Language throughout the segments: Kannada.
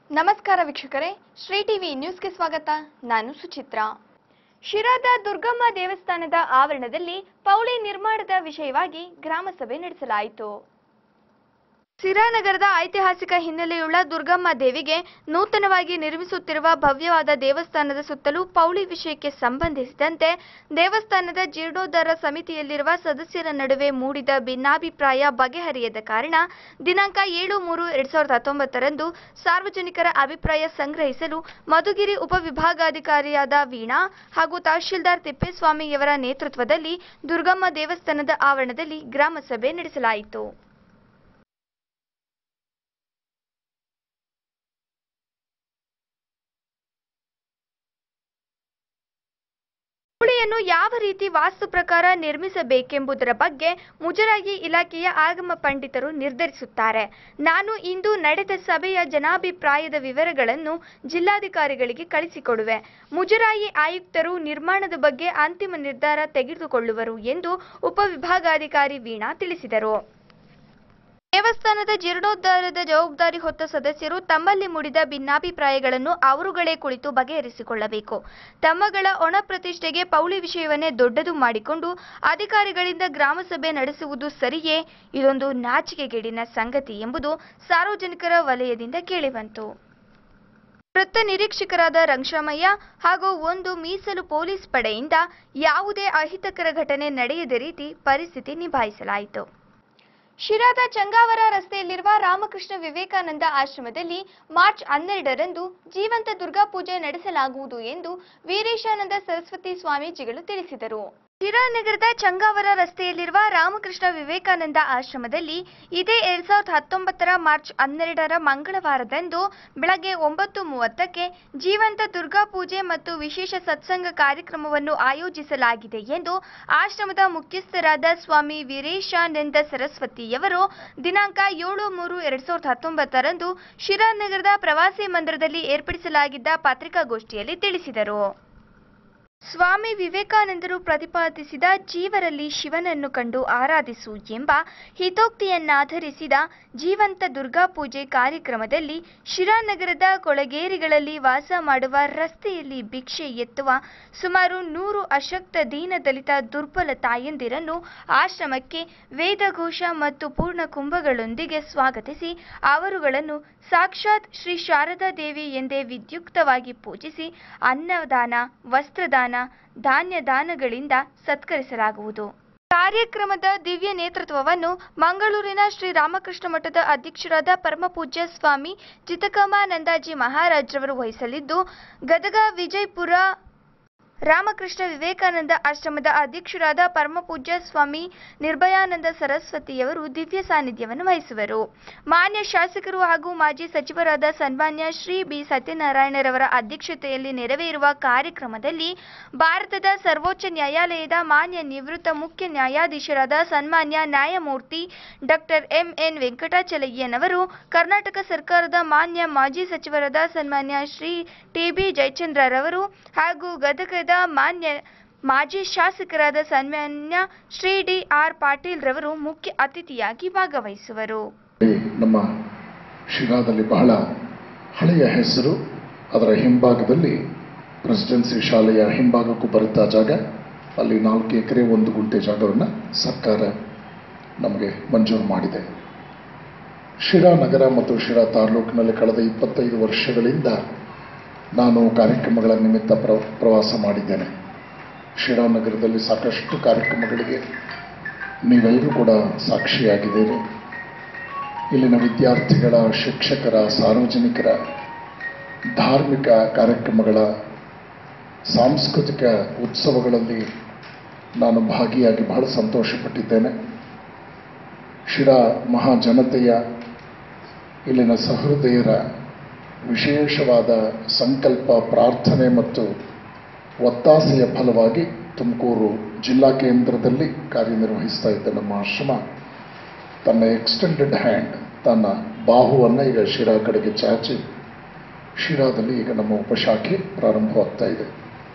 ನಮಸ್ಕಾರ ವೀಕ್ಷಕರೇ ಶ್ರೀ ಟಿವಿ ನ್ಯೂಸ್ಗೆ ಸ್ವಾಗತ ನಾನು ಸುಚಿತ್ರಾ ಶಿರಾದ ದುರ್ಗಮ್ಮ ದೇವಸ್ಥಾನದ ಆವರಣದಲ್ಲಿ ಪೌಳಿ ನಿರ್ಮಾಣದ ವಿಷಯವಾಗಿ ಗ್ರಾಮಸಭೆ ನಡೆಸಲಾಯಿತು ಸಿರಾನಗರದ ಐತಿಹಾಸಿಕ ಹಿನ್ನೆಲೆಯುಳ್ಳ ದುರ್ಗಮ್ಮ ದೇವಿಗೆ ನೂತನವಾಗಿ ನಿರ್ಮಿಸುತ್ತಿರುವ ಭವ್ಯವಾದ ದೇವಸ್ಥಾನದ ಸುತ್ತಲೂ ಪೌಳಿ ವಿಷಯಕ್ಕೆ ಸಂಬಂಧಿಸಿದಂತೆ ದೇವಸ್ಥಾನದ ಜೀರ್ಣೋದ್ಧಾರ ಸಮಿತಿಯಲ್ಲಿರುವ ಸದಸ್ಯರ ನಡುವೆ ಮೂಡಿದ ಭಿನ್ನಾಭಿಪ್ರಾಯ ಬಗೆಹರಿಯದ ಕಾರಣ ದಿನಾಂಕ ಏಳು ಮೂರು ಎರಡ್ ಸಾವಿರದ ಹತ್ತೊಂಬತ್ತರಂದು ಸಾರ್ವಜನಿಕರ ಅಭಿಪ್ರಾಯ ಸಂಗ್ರಹಿಸಲು ಮಧುಗಿರಿ ಉಪವಿಭಾಗಾಧಿಕಾರಿಯಾದ ವೀಣಾ ಹಾಗೂ ತಹಶೀಲ್ದಾರ್ ತಿಪ್ಪೇಸ್ವಾಮಿಯವರ ನೇತೃತ್ವದಲ್ಲಿ ದುರ್ಗಮ್ಮ ದೇವಸ್ಥಾನದ ಆವರಣದಲ್ಲಿ ಗ್ರಾಮಸಭೆ ನಡೆಸಲಾಯಿತು ಹುಳಿಯನ್ನು ಯಾವ ರೀತಿ ವಾಸ್ತು ಪ್ರಕಾರ ನಿರ್ಮಿಸಬೇಕೆಂಬುದರ ಬಗ್ಗೆ ಮುಜರಾಯಿ ಇಲಾಖೆಯ ಆಗಮ ಪಂಡಿತರು ನಿರ್ಧರಿಸುತ್ತಾರೆ ನಾನು ಇಂದು ನಡೆದ ಸಭೆಯ ಜನಾಭಿಪ್ರಾಯದ ವಿವರಗಳನ್ನು ಜಿಲ್ಲಾಧಿಕಾರಿಗಳಿಗೆ ಕಳಿಸಿಕೊಡುವೆ ಮುಜರಾಯಿ ಆಯುಕ್ತರು ನಿರ್ಮಾಣದ ಬಗ್ಗೆ ಅಂತಿಮ ನಿರ್ಧಾರ ತೆಗೆದುಕೊಳ್ಳುವರು ಎಂದು ಉಪವಿಭಾಗಾಧಿಕಾರಿ ವೀಣಾ ತಿಳಿಸಿದರು ದೇವಸ್ಥಾನದ ಜೀರ್ಣೋದ್ಧಾರದ ಜವಾಬ್ದಾರಿ ಹೊತ್ತ ಸದಸ್ಯರು ತಮ್ಮಲ್ಲಿ ಮೂಡಿದ ಭಿನ್ನಾಭಿಪ್ರಾಯಗಳನ್ನು ಅವರುಗಳೇ ಕುಳಿತು ಬಗೆಹರಿಸಿಕೊಳ್ಳಬೇಕು ತಮ್ಮಗಳ ಒಣ ಪ್ರತಿಷ್ಠೆಗೆ ಪೌಳಿ ವಿಷಯವನ್ನೇ ದೊಡ್ಡದು ಮಾಡಿಕೊಂಡು ಅಧಿಕಾರಿಗಳಿಂದ ಗ್ರಾಮಸಭೆ ನಡೆಸುವುದು ಸರಿಯೇ ಇದೊಂದು ನಾಚಿಕೆಗೇಡಿನ ಸಂಗತಿ ಎಂಬುದು ಸಾರ್ವಜನಿಕರ ವಲಯದಿಂದ ಕೇಳಿಬಂತು ವೃತ್ತ ನಿರೀಕ್ಷಕರಾದ ರಂಗಶಾಮಯ್ಯ ಹಾಗೂ ಒಂದು ಮೀಸಲು ಪೊಲೀಸ್ ಪಡೆಯಿಂದ ಯಾವುದೇ ಅಹಿತಕರ ಘಟನೆ ನಡೆಯದ ರೀತಿ ಪರಿಸ್ಥಿತಿ ನಿಭಾಯಿಸಲಾಯಿತು ಶಿರಾದ ಚಂಗಾವರ ರಸ್ತೆಯಲ್ಲಿರುವ ರಾಮಕೃಷ್ಣ ವಿವೇಕಾನಂದ ಆಶ್ರಮದಲ್ಲಿ ಮಾರ್ಚ್ ಹನ್ನೆರಡರಂದು ಜೀವಂತ ದುರ್ಗಾ ಪೂಜೆ ನಡೆಸಲಾಗುವುದು ಎಂದು ವೀರೇಶಾನಂದ ಸರಸ್ವತಿ ಸ್ವಾಮೀಜಿಗಳು ತಿಳಿಸಿದರು ಶಿರಾನಗರದ ಚಂಗಾವರ ರಸ್ತೆಯಲ್ಲಿರುವ ರಾಮಕೃಷ್ಣ ವಿವೇಕಾನಂದ ಆಶ್ರಮದಲ್ಲಿ ಇದೇ ಎರಡ್ ಸಾವಿರದ ಹತ್ತೊಂಬತ್ತರ ಮಾರ್ಚ್ ಹನ್ನೆರಡರ ಮಂಗಳವಾರದಂದು ಬೆಳಗ್ಗೆ ಒಂಬತ್ತು ಮೂವತ್ತಕ್ಕೆ ಜೀವಂತ ದುರ್ಗಾ ಪೂಜೆ ಮತ್ತು ವಿಶೇಷ ಸತ್ಸಂಗ ಕಾರ್ಯಕ್ರಮವನ್ನು ಆಯೋಜಿಸಲಾಗಿದೆ ಎಂದು ಆಶ್ರಮದ ಮುಖ್ಯಸ್ಥರಾದ ಸ್ವಾಮಿ ವೀರೇಶಾನಂದ ಸರಸ್ವತಿಯವರು ದಿನಾಂಕ ಏಳು ಮೂರು ಎರಡ್ ಸಾವಿರದ ಹತ್ತೊಂಬತ್ತರಂದು ಶಿರಾನಗರದ ಪ್ರವಾಸಿ ಮಂದಿರದಲ್ಲಿ ಏರ್ಪಡಿಸಲಾಗಿದ್ದ ಪತ್ರಿಕಾಗೋಷ್ಠಿಯಲ್ಲಿ ತಿಳಿಸಿದರು ಸ್ವಾಮಿ ವಿವೇಕಾನಂದರು ಪ್ರತಿಪಾದಿಸಿದ ಜೀವರಲ್ಲಿ ಶಿವನನ್ನು ಕಂಡು ಆರಾಧಿಸು ಎಂಬ ಹಿತೋಕ್ತಿಯನ್ನಾಧರಿಸಿದ ಜೀವಂತ ದುರ್ಗಾ ಪೂಜೆ ಕಾರ್ಯಕ್ರಮದಲ್ಲಿ ಶಿರಾನಗರದ ಕೊಳಗೇರಿಗಳಲ್ಲಿ ವಾಸ ಮಾಡುವ ರಸ್ತೆಯಲ್ಲಿ ಭಿಕ್ಷೆ ಎತ್ತುವ ಸುಮಾರು ನೂರು ಅಶಕ್ತ ದೀನದಲಿತ ದುರ್ಬಲ ತಾಯಂದಿರನ್ನು ಆಶ್ರಮಕ್ಕೆ ವೇದಘೋಷ ಮತ್ತು ಪೂರ್ಣ ಕುಂಭಗಳೊಂದಿಗೆ ಸ್ವಾಗತಿಸಿ ಅವರುಗಳನ್ನು ಸಾಕ್ಷಾತ್ ಶ್ರೀ ಶಾರದಾ ದೇವಿ ಎಂದೇ ವಿದ್ಯುಕ್ತವಾಗಿ ಪೂಜಿಸಿ ಅನ್ನದಾನ ವಸ್ತ್ರದಾನ ಧಾನ್ಯ ದಾನಗಳಿಂದ ಸತ್ಕರಿಸಲಾಗುವುದು ಕಾರ್ಯಕ್ರಮದ ದಿವ್ಯ ನೇತೃತ್ವವನ್ನು ಮಂಗಳೂರಿನ ಶ್ರೀ ರಾಮಕೃಷ್ಣ ಮಠದ ಅಧ್ಯಕ್ಷರಾದ ಪರಮಪೂಜ್ಯ ಸ್ವಾಮಿ ಚಿತಕಮಾನಂದಾಜಿ ಮಹಾರಾಜ್ರವರು ವಹಿಸಲಿದ್ದು ಗದಗ ವಿಜಯಪುರ ರಾಮಕೃಷ್ಣ ವಿವೇಕಾನಂದ ಆಶ್ರಮದ ಅಧ್ಯಕ್ಷರಾದ ಪರಮಪೂಜ್ಯ ಸ್ವಾಮಿ ನಿರ್ಭಯಾನಂದ ಸರಸ್ವತಿಯವರು ದಿವ್ಯ ಸಾನ್ನಿಧ್ಯವನ್ನು ವಹಿಸುವರು ಮಾನ್ಯ ಶಾಸಕರು ಹಾಗೂ ಮಾಜಿ ಸಚಿವರಾದ ಸನ್ಮಾನ್ಯ ಶ್ರೀ ಬಿ ಸತ್ಯನಾರಾಯಣರವರ ಅಧ್ಯಕ್ಷತೆಯಲ್ಲಿ ನೆರವೇರುವ ಕಾರ್ಯಕ್ರಮದಲ್ಲಿ ಭಾರತದ ಸರ್ವೋಚ್ಚ ನ್ಯಾಯಾಲಯದ ಮಾನ್ಯ ನಿವೃತ್ತ ಮುಖ್ಯ ನ್ಯಾಯಾಧೀಶರಾದ ಸನ್ಮಾನ್ಯ ನ್ಯಾಯಮೂರ್ತಿ ಡಾಕ್ಟರ್ ಎಂ ಎನ್ ವೆಂಕಟಾಚಲಯ್ಯನವರು ಕರ್ನಾಟಕ ಸರ್ಕಾರದ ಮಾನ್ಯ ಮಾಜಿ ಸಚಿವರಾದ ಸನ್ಮಾನ್ಯ ಶ್ರೀ ಟಿ ಬಿ ಜಯಚಂದ್ರರವರು ಹಾಗೂ ಗದಗದ ಮಾನ್ಯ ಮಾಜಿ ಶಾಸಕರಾದ ಸನ್ಮಾನ್ಯ ಶ್ರೀ ಡಿ ಆರ್ ಪಾಟೀಲ್ ರವರು ಮುಖ್ಯ ಅತಿಥಿಯಾಗಿ ಭಾಗವಹಿಸುವರು ನಮ್ಮ ಶಿರಾದಲ್ಲಿ ಬಹಳ ಹಳೆಯ ಹೆಸರು ಅದರ ಹಿಂಭಾಗದಲ್ಲಿ ಪ್ರೆಸಿಡೆನ್ಸಿ ಶಾಲೆಯ ಹಿಂಭಾಗಕ್ಕೂ ಬರುತ್ತಾ ಜಾಗ ಅಲ್ಲಿ ನಾಲ್ಕು ಎಕರೆ ಒಂದು ಗುಂಟೆ ಜಾಗವನ್ನು ಸರ್ಕಾರ ನಮಗೆ ಮಂಜೂರು ಮಾಡಿದೆ ಶಿರಾ ನಗರ ಮತ್ತು ಶಿರಾ ತಾಲೂಕಿನಲ್ಲಿ ಕಳೆದ ಇಪ್ಪತ್ತೈದು ವರ್ಷಗಳಿಂದ ನಾನು ಕಾರ್ಯಕ್ರಮಗಳ ನಿಮಿತ್ತ ಪ್ರ ಪ್ರವಾಸ ಮಾಡಿದ್ದೇನೆ ಶಿರಾ ನಗರದಲ್ಲಿ ಸಾಕಷ್ಟು ಕಾರ್ಯಕ್ರಮಗಳಿಗೆ ನೀವೆಲ್ಲರೂ ಕೂಡ ಸಾಕ್ಷಿಯಾಗಿದ್ದೀರಿ ಇಲ್ಲಿನ ವಿದ್ಯಾರ್ಥಿಗಳ ಶಿಕ್ಷಕರ ಸಾರ್ವಜನಿಕರ ಧಾರ್ಮಿಕ ಕಾರ್ಯಕ್ರಮಗಳ ಸಾಂಸ್ಕೃತಿಕ ಉತ್ಸವಗಳಲ್ಲಿ ನಾನು ಭಾಗಿಯಾಗಿ ಬಹಳ ಸಂತೋಷಪಟ್ಟಿದ್ದೇನೆ ಶಿರಾ ಮಹಾಜನತೆಯ ಇಲ್ಲಿನ ಸಹೃದಯರ ವಿಶೇಷವಾದ ಸಂಕಲ್ಪ ಪ್ರಾರ್ಥನೆ ಮತ್ತು ಒತ್ತಾಸೆಯ ಫಲವಾಗಿ ತುಮಕೂರು ಜಿಲ್ಲಾ ಕೇಂದ್ರದಲ್ಲಿ ಕಾರ್ಯನಿರ್ವಹಿಸ್ತಾ ಇದ್ದ ನಮ್ಮ ಆಶ್ರಮ ತನ್ನ ಎಕ್ಸ್ಟೆಂಡೆಡ್ ಹ್ಯಾಂಡ್ ತನ್ನ ಬಾಹುವನ್ನು ಈಗ ಶಿರಾ ಕಡೆಗೆ ಚಾಚಿ ಶಿರಾದಲ್ಲಿ ಈಗ ನಮ್ಮ ಉಪಶಾಖೆ ಪ್ರಾರಂಭವಾಗ್ತಾ ಇದೆ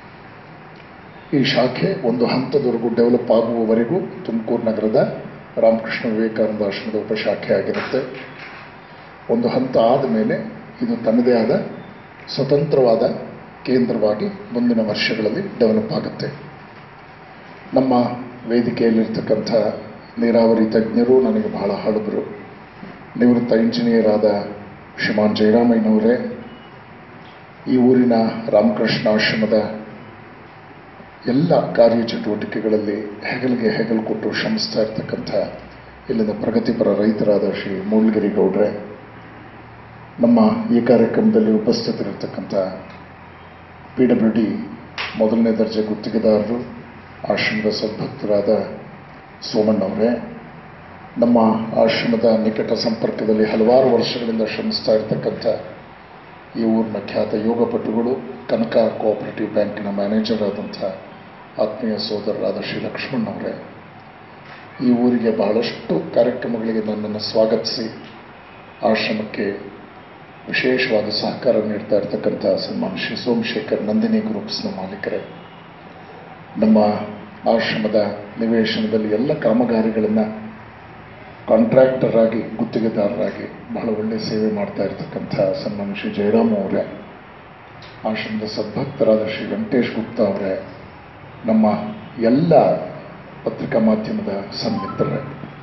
ಈ ಶಾಖೆ ಒಂದು ಹಂತದವರೆಗೂ ಡೆವಲಪ್ ಆಗುವವರೆಗೂ ತುಮಕೂರು ನಗರದ ರಾಮಕೃಷ್ಣ ವಿವೇಕಾನಂದ ಆಶ್ರಮದ ಉಪಶಾಖೆ ಆಗಿರುತ್ತೆ ಒಂದು ಹಂತ ಆದಮೇಲೆ ಇದು ತನ್ನದೇ ಆದ ಸ್ವತಂತ್ರವಾದ ಕೇಂದ್ರವಾಗಿ ಮುಂದಿನ ವರ್ಷಗಳಲ್ಲಿ ಡೆವಲಪ್ ಆಗುತ್ತೆ ನಮ್ಮ ವೇದಿಕೆಯಲ್ಲಿರ್ತಕ್ಕಂಥ ನೀರಾವರಿ ತಜ್ಞರು ನನಗೆ ಬಹಳ ಹಳಬರು ನಿವೃತ್ತ ಇಂಜಿನಿಯರ್ ಆದ ಶ್ರೀಮಾನ್ ಜಯರಾಮಯ್ಯನವರೇ ಈ ಊರಿನ ರಾಮಕೃಷ್ಣ ಆಶ್ರಮದ ಎಲ್ಲ ಕಾರ್ಯಚಟುವಟಿಕೆಗಳಲ್ಲಿ ಹೆಗಲಿಗೆ ಹೆಗಲು ಕೊಟ್ಟು ಶ್ರಮಿಸ್ತಾ ಇರ್ತಕ್ಕಂಥ ಇಲ್ಲಿನ ಪ್ರಗತಿಪರ ರೈತರಾದ ಶ್ರೀ ಮೂಳ್ಗಿರಿ ಗೌಡ್ರೆ ನಮ್ಮ ಈ ಕಾರ್ಯಕ್ರಮದಲ್ಲಿ ಉಪಸ್ಥಿತರಿರ್ತಕ್ಕಂಥ ಪಿ ಡಬ್ಲ್ಯೂ ಡಿ ಮೊದಲನೇ ದರ್ಜೆ ಗುತ್ತಿಗೆದಾರರು ಆಶ್ರಮದ ಸದ್ಭಕ್ತರಾದ ಸೋಮಣ್ಣವರೇ ನಮ್ಮ ಆಶ್ರಮದ ನಿಕಟ ಸಂಪರ್ಕದಲ್ಲಿ ಹಲವಾರು ವರ್ಷಗಳಿಂದ ಶ್ರಮಿಸ್ತಾ ಇರತಕ್ಕಂಥ ಈ ಊರಿನ ಖ್ಯಾತ ಯೋಗಪಟುಗಳು ಕನಕ ಕೋಆಪರೇಟಿವ್ ಬ್ಯಾಂಕಿನ ಮ್ಯಾನೇಜರ್ ಆದಂಥ ಆತ್ಮೀಯ ಸೋದರರಾದ ಶ್ರೀ ಲಕ್ಷ್ಮಣ್ಣವರೇ ಈ ಊರಿಗೆ ಬಹಳಷ್ಟು ಕಾರ್ಯಕ್ರಮಗಳಿಗೆ ನನ್ನನ್ನು ಸ್ವಾಗತಿಸಿ ಆಶ್ರಮಕ್ಕೆ ವಿಶೇಷವಾದ ಸಹಕಾರ ನೀಡ್ತಾ ಇರತಕ್ಕಂಥ ಸನ್ಮಾನ್ ಶ್ರೀ ಸೋಮಶೇಖರ್ ನಂದಿನಿ ಗ್ರೂಪ್ಸ್ನ ಮಾಲೀಕರೇ ನಮ್ಮ ಆಶ್ರಮದ ನಿವೇಶನದಲ್ಲಿ ಎಲ್ಲ ಕಾಮಗಾರಿಗಳನ್ನು ಕಾಂಟ್ರಾಕ್ಟರ್ ಆಗಿ ಗುತ್ತಿಗೆದಾರರಾಗಿ ಬಹಳ ಒಳ್ಳೆಯ ಸೇವೆ ಮಾಡ್ತಾ ಇರತಕ್ಕಂಥ ಸನ್ಮಾನ್ಯ ಶ್ರೀ ಜಯರಾಮ್ ಅವರೇ ಆಶ್ರಮದ ಸದ್ಭಕ್ತರಾದ ಶ್ರೀ ವೆಂಕಟೇಶ್ ಗುಪ್ತಾ ಅವರೇ ನಮ್ಮ ಎಲ್ಲ ಪತ್ರಿಕಾ ಮಾಧ್ಯಮದ ಸನ್ಮಿತ್ರರೇ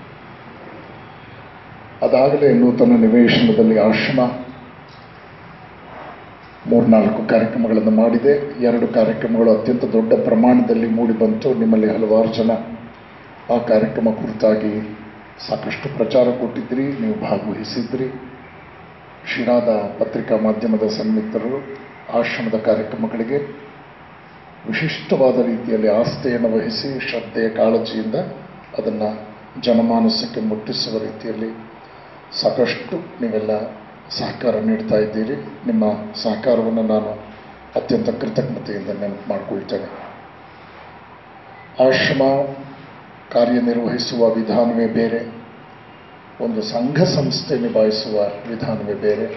ಅದಾಗಲೇ ನೂತನ ನಿವೇಶನದಲ್ಲಿ ಆಶ್ರಮ ಮೂರ್ನಾಲ್ಕು ಕಾರ್ಯಕ್ರಮಗಳನ್ನು ಮಾಡಿದೆ ಎರಡು ಕಾರ್ಯಕ್ರಮಗಳು ಅತ್ಯಂತ ದೊಡ್ಡ ಪ್ರಮಾಣದಲ್ಲಿ ಮೂಡಿ ಬಂತು ನಿಮ್ಮಲ್ಲಿ ಹಲವಾರು ಜನ ಆ ಕಾರ್ಯಕ್ರಮ ಕುರಿತಾಗಿ ಸಾಕಷ್ಟು ಪ್ರಚಾರ ಕೊಟ್ಟಿದ್ರಿ ನೀವು ಭಾಗವಹಿಸಿದ್ರಿ ಶಿರಾದ ಪತ್ರಿಕಾ ಮಾಧ್ಯಮದ ಸನ್ಮಿತ್ರರು ಆಶ್ರಮದ ಕಾರ್ಯಕ್ರಮಗಳಿಗೆ ವಿಶಿಷ್ಟವಾದ ರೀತಿಯಲ್ಲಿ ಆಸ್ಥೆಯನ್ನು ವಹಿಸಿ ಶ್ರದ್ಧೆಯ ಕಾಳಜಿಯಿಂದ ಅದನ್ನು ಜನಮಾನಸಕ್ಕೆ ಮುಟ್ಟಿಸುವ ರೀತಿಯಲ್ಲಿ ಸಾಕಷ್ಟು ನೀವೆಲ್ಲ ಸಹಕಾರ ನೀಡ್ತಾ ಇದ್ದೀರಿ ನಿಮ್ಮ ಸಹಕಾರವನ್ನು ನಾನು ಅತ್ಯಂತ ಕೃತಜ್ಞತೆಯಿಂದ ನೆನಪು ಮಾಡಿಕೊಳ್ತೇನೆ ಆಶ್ರಮ ಕಾರ್ಯನಿರ್ವಹಿಸುವ ವಿಧಾನವೇ ಬೇರೆ ಒಂದು ಸಂಘ ಸಂಸ್ಥೆ ನಿಭಾಯಿಸುವ ವಿಧಾನವೇ ಬೇರೆ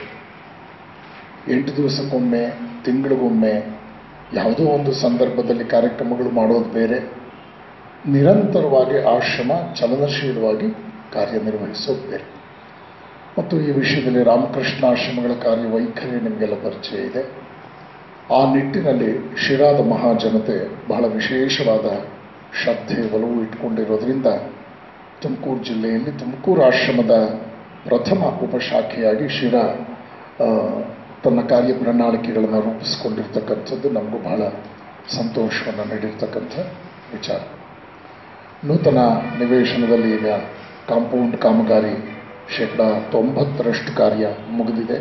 ಎಂಟು ದಿವಸಕ್ಕೊಮ್ಮೆ ತಿಂಗಳಿಗೊಮ್ಮೆ ಯಾವುದೋ ಒಂದು ಸಂದರ್ಭದಲ್ಲಿ ಕಾರ್ಯಕ್ರಮಗಳು ಮಾಡೋದು ಬೇರೆ ನಿರಂತರವಾಗಿ ಆಶ್ರಮ ಚಲನಶೀಲವಾಗಿ ಕಾರ್ಯನಿರ್ವಹಿಸೋದು ಬೇರೆ ಮತ್ತು ಈ ವಿಷಯದಲ್ಲಿ ರಾಮಕೃಷ್ಣ ಆಶ್ರಮಗಳ ಕಾರ್ಯವೈಖರಿ ನಿಮಗೆಲ್ಲ ಪರಿಚಯ ಇದೆ ಆ ನಿಟ್ಟಿನಲ್ಲಿ ಶಿರಾದ ಮಹಾಜನತೆ ಬಹಳ ವಿಶೇಷವಾದ ಶ್ರದ್ಧೆ ಒಲವು ಇಟ್ಕೊಂಡಿರೋದ್ರಿಂದ ತುಮಕೂರು ಜಿಲ್ಲೆಯಲ್ಲಿ ತುಮಕೂರು ಆಶ್ರಮದ ಪ್ರಥಮ ಉಪಶಾಖೆಯಾಗಿ ಶಿರಾ ಆ, ತನ್ನ ಕಾರ್ಯ ಪ್ರಣಾಳಿಕೆಗಳನ್ನು ರೂಪಿಸ್ಕೊಂಡಿರ್ತಕ್ಕಂಥದ್ದು ನಮಗೂ ಬಹಳ ಸಂತೋಷವನ್ನು ನೀಡಿರ್ತಕ್ಕಂಥ ವಿಚಾರ ನೂತನ ನಿವೇಶನದಲ್ಲಿ ಈಗ ಕಾಂಪೌಂಡ್ ಕಾಮಗಾರಿ ಶೇಕಡ ತೊಂಬತ್ತರಷ್ಟು ಕಾರ್ಯ ಮುಗಿದಿದೆ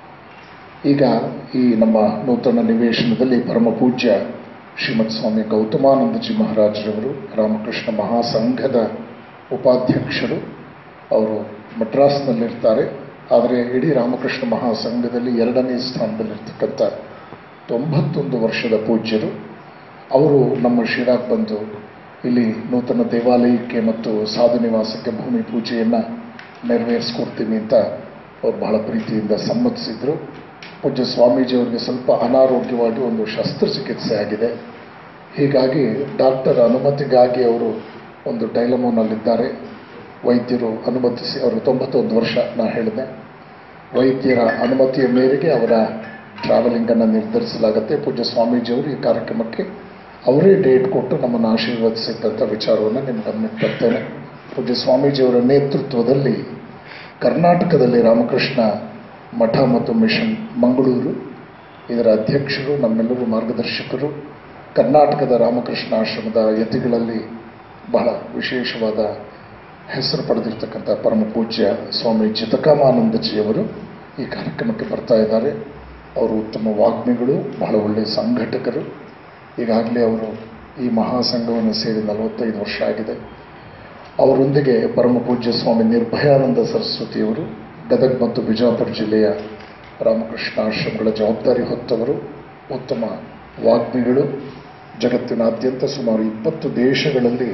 ಈಗ ಈ ನಮ್ಮ ನೂತನ ನಿವೇಶನದಲ್ಲಿ ಪರಮ ಪೂಜ್ಯ ಶ್ರೀಮತ್ ಸ್ವಾಮಿ ಗೌತಮಾನಂದಜಿ ಮಹಾರಾಜರವರು ರಾಮಕೃಷ್ಣ ಮಹಾಸಂಘದ ಉಪಾಧ್ಯಕ್ಷರು ಅವರು ಮಡ್ರಾಸ್ನಲ್ಲಿರ್ತಾರೆ ಆದರೆ ಇಡೀ ರಾಮಕೃಷ್ಣ ಮಹಾಸಂಘದಲ್ಲಿ ಎರಡನೇ ಸ್ಥಾನದಲ್ಲಿರ್ತಕ್ಕಂಥ ತೊಂಬತ್ತೊಂದು ವರ್ಷದ ಪೂಜ್ಯರು ಅವರು ನಮ್ಮ ಶಿರಾಕ್ ಬಂದು ಇಲ್ಲಿ ನೂತನ ದೇವಾಲಯಕ್ಕೆ ಮತ್ತು ಸಾಧು ನಿವಾಸಕ್ಕೆ ಭೂಮಿ ಪೂಜೆಯನ್ನು ನೆರವೇರಿಸ್ಕೊಡ್ತೀನಿ ಅಂತ ಅವ್ರು ಬಹಳ ಪ್ರೀತಿಯಿಂದ ಸಮ್ಮತಿಸಿದ್ರು ಪೂಜ್ಯ ಸ್ವಾಮೀಜಿಯವರಿಗೆ ಸ್ವಲ್ಪ ಅನಾರೋಗ್ಯವಾಗಿ ಒಂದು ಶಸ್ತ್ರಚಿಕಿತ್ಸೆ ಆಗಿದೆ ಹೀಗಾಗಿ ಡಾಕ್ಟರ್ ಅನುಮತಿಗಾಗಿ ಅವರು ಒಂದು ಡೈಲಮೋನಲ್ಲಿದ್ದಾರೆ ವೈದ್ಯರು ಅನುಮತಿಸಿ ಅವರು ತೊಂಬತ್ತೊಂದು ವರ್ಷ ನಾ ಹೇಳಿದೆ ವೈದ್ಯರ ಅನುಮತಿಯ ಮೇರೆಗೆ ಅವರ ಟ್ರಾವೆಲಿಂಗನ್ನು ನಿರ್ಧರಿಸಲಾಗುತ್ತೆ ಪೂಜ್ಯ ಸ್ವಾಮೀಜಿಯವರು ಈ ಕಾರ್ಯಕ್ರಮಕ್ಕೆ ಅವರೇ ಡೇಟ್ ಕೊಟ್ಟು ನಮ್ಮನ್ನು ಆಶೀರ್ವದಿಸಿದ್ದಂಥ ವಿಚಾರವನ್ನು ನಿಮ್ಮ ಗಮನಕ್ಕೆ ತರ್ತೇನೆ ಪೂಜ್ಯ ಸ್ವಾಮೀಜಿಯವರ ನೇತೃತ್ವದಲ್ಲಿ ಕರ್ನಾಟಕದಲ್ಲಿ ರಾಮಕೃಷ್ಣ ಮಠ ಮತ್ತು ಮಿಷನ್ ಮಂಗಳೂರು ಇದರ ಅಧ್ಯಕ್ಷರು ನಮ್ಮೆಲ್ಲರೂ ಮಾರ್ಗದರ್ಶಕರು ಕರ್ನಾಟಕದ ರಾಮಕೃಷ್ಣ ಆಶ್ರಮದ ಯತಿಗಳಲ್ಲಿ ಬಹಳ ವಿಶೇಷವಾದ ಹೆಸರು ಪಡೆದಿರ್ತಕ್ಕಂಥ ಪರಮ ಪೂಜ್ಯ ಸ್ವಾಮಿ ಚಿತಕಾಮಾನಂದಜಿಯವರು ಈ ಕಾರ್ಯಕ್ರಮಕ್ಕೆ ಬರ್ತಾ ಇದ್ದಾರೆ ಅವರು ಉತ್ತಮ ವಾಗ್ಮಿಗಳು ಬಹಳ ಒಳ್ಳೆಯ ಸಂಘಟಕರು ಈಗಾಗಲೇ ಅವರು ಈ ಮಹಾಸಂಘವನ್ನು ಸೇರಿ ನಲವತ್ತೈದು ವರ್ಷ ಆಗಿದೆ ಅವರೊಂದಿಗೆ ಪರಮ ಪೂಜ್ಯ ಸ್ವಾಮಿ ನಿರ್ಭಯಾನಂದ ಸರಸ್ವತಿಯವರು ಗದಗ ಮತ್ತು ಬಿಜಾಪುರ ಜಿಲ್ಲೆಯ ರಾಮಕೃಷ್ಣ ಆಶ್ರಮಗಳ ಜವಾಬ್ದಾರಿ ಹೊತ್ತವರು ಉತ್ತಮ ವಾಗ್ಮಿಗಳು ಜಗತ್ತಿನಾದ್ಯಂತ ಸುಮಾರು ಇಪ್ಪತ್ತು ದೇಶಗಳಲ್ಲಿ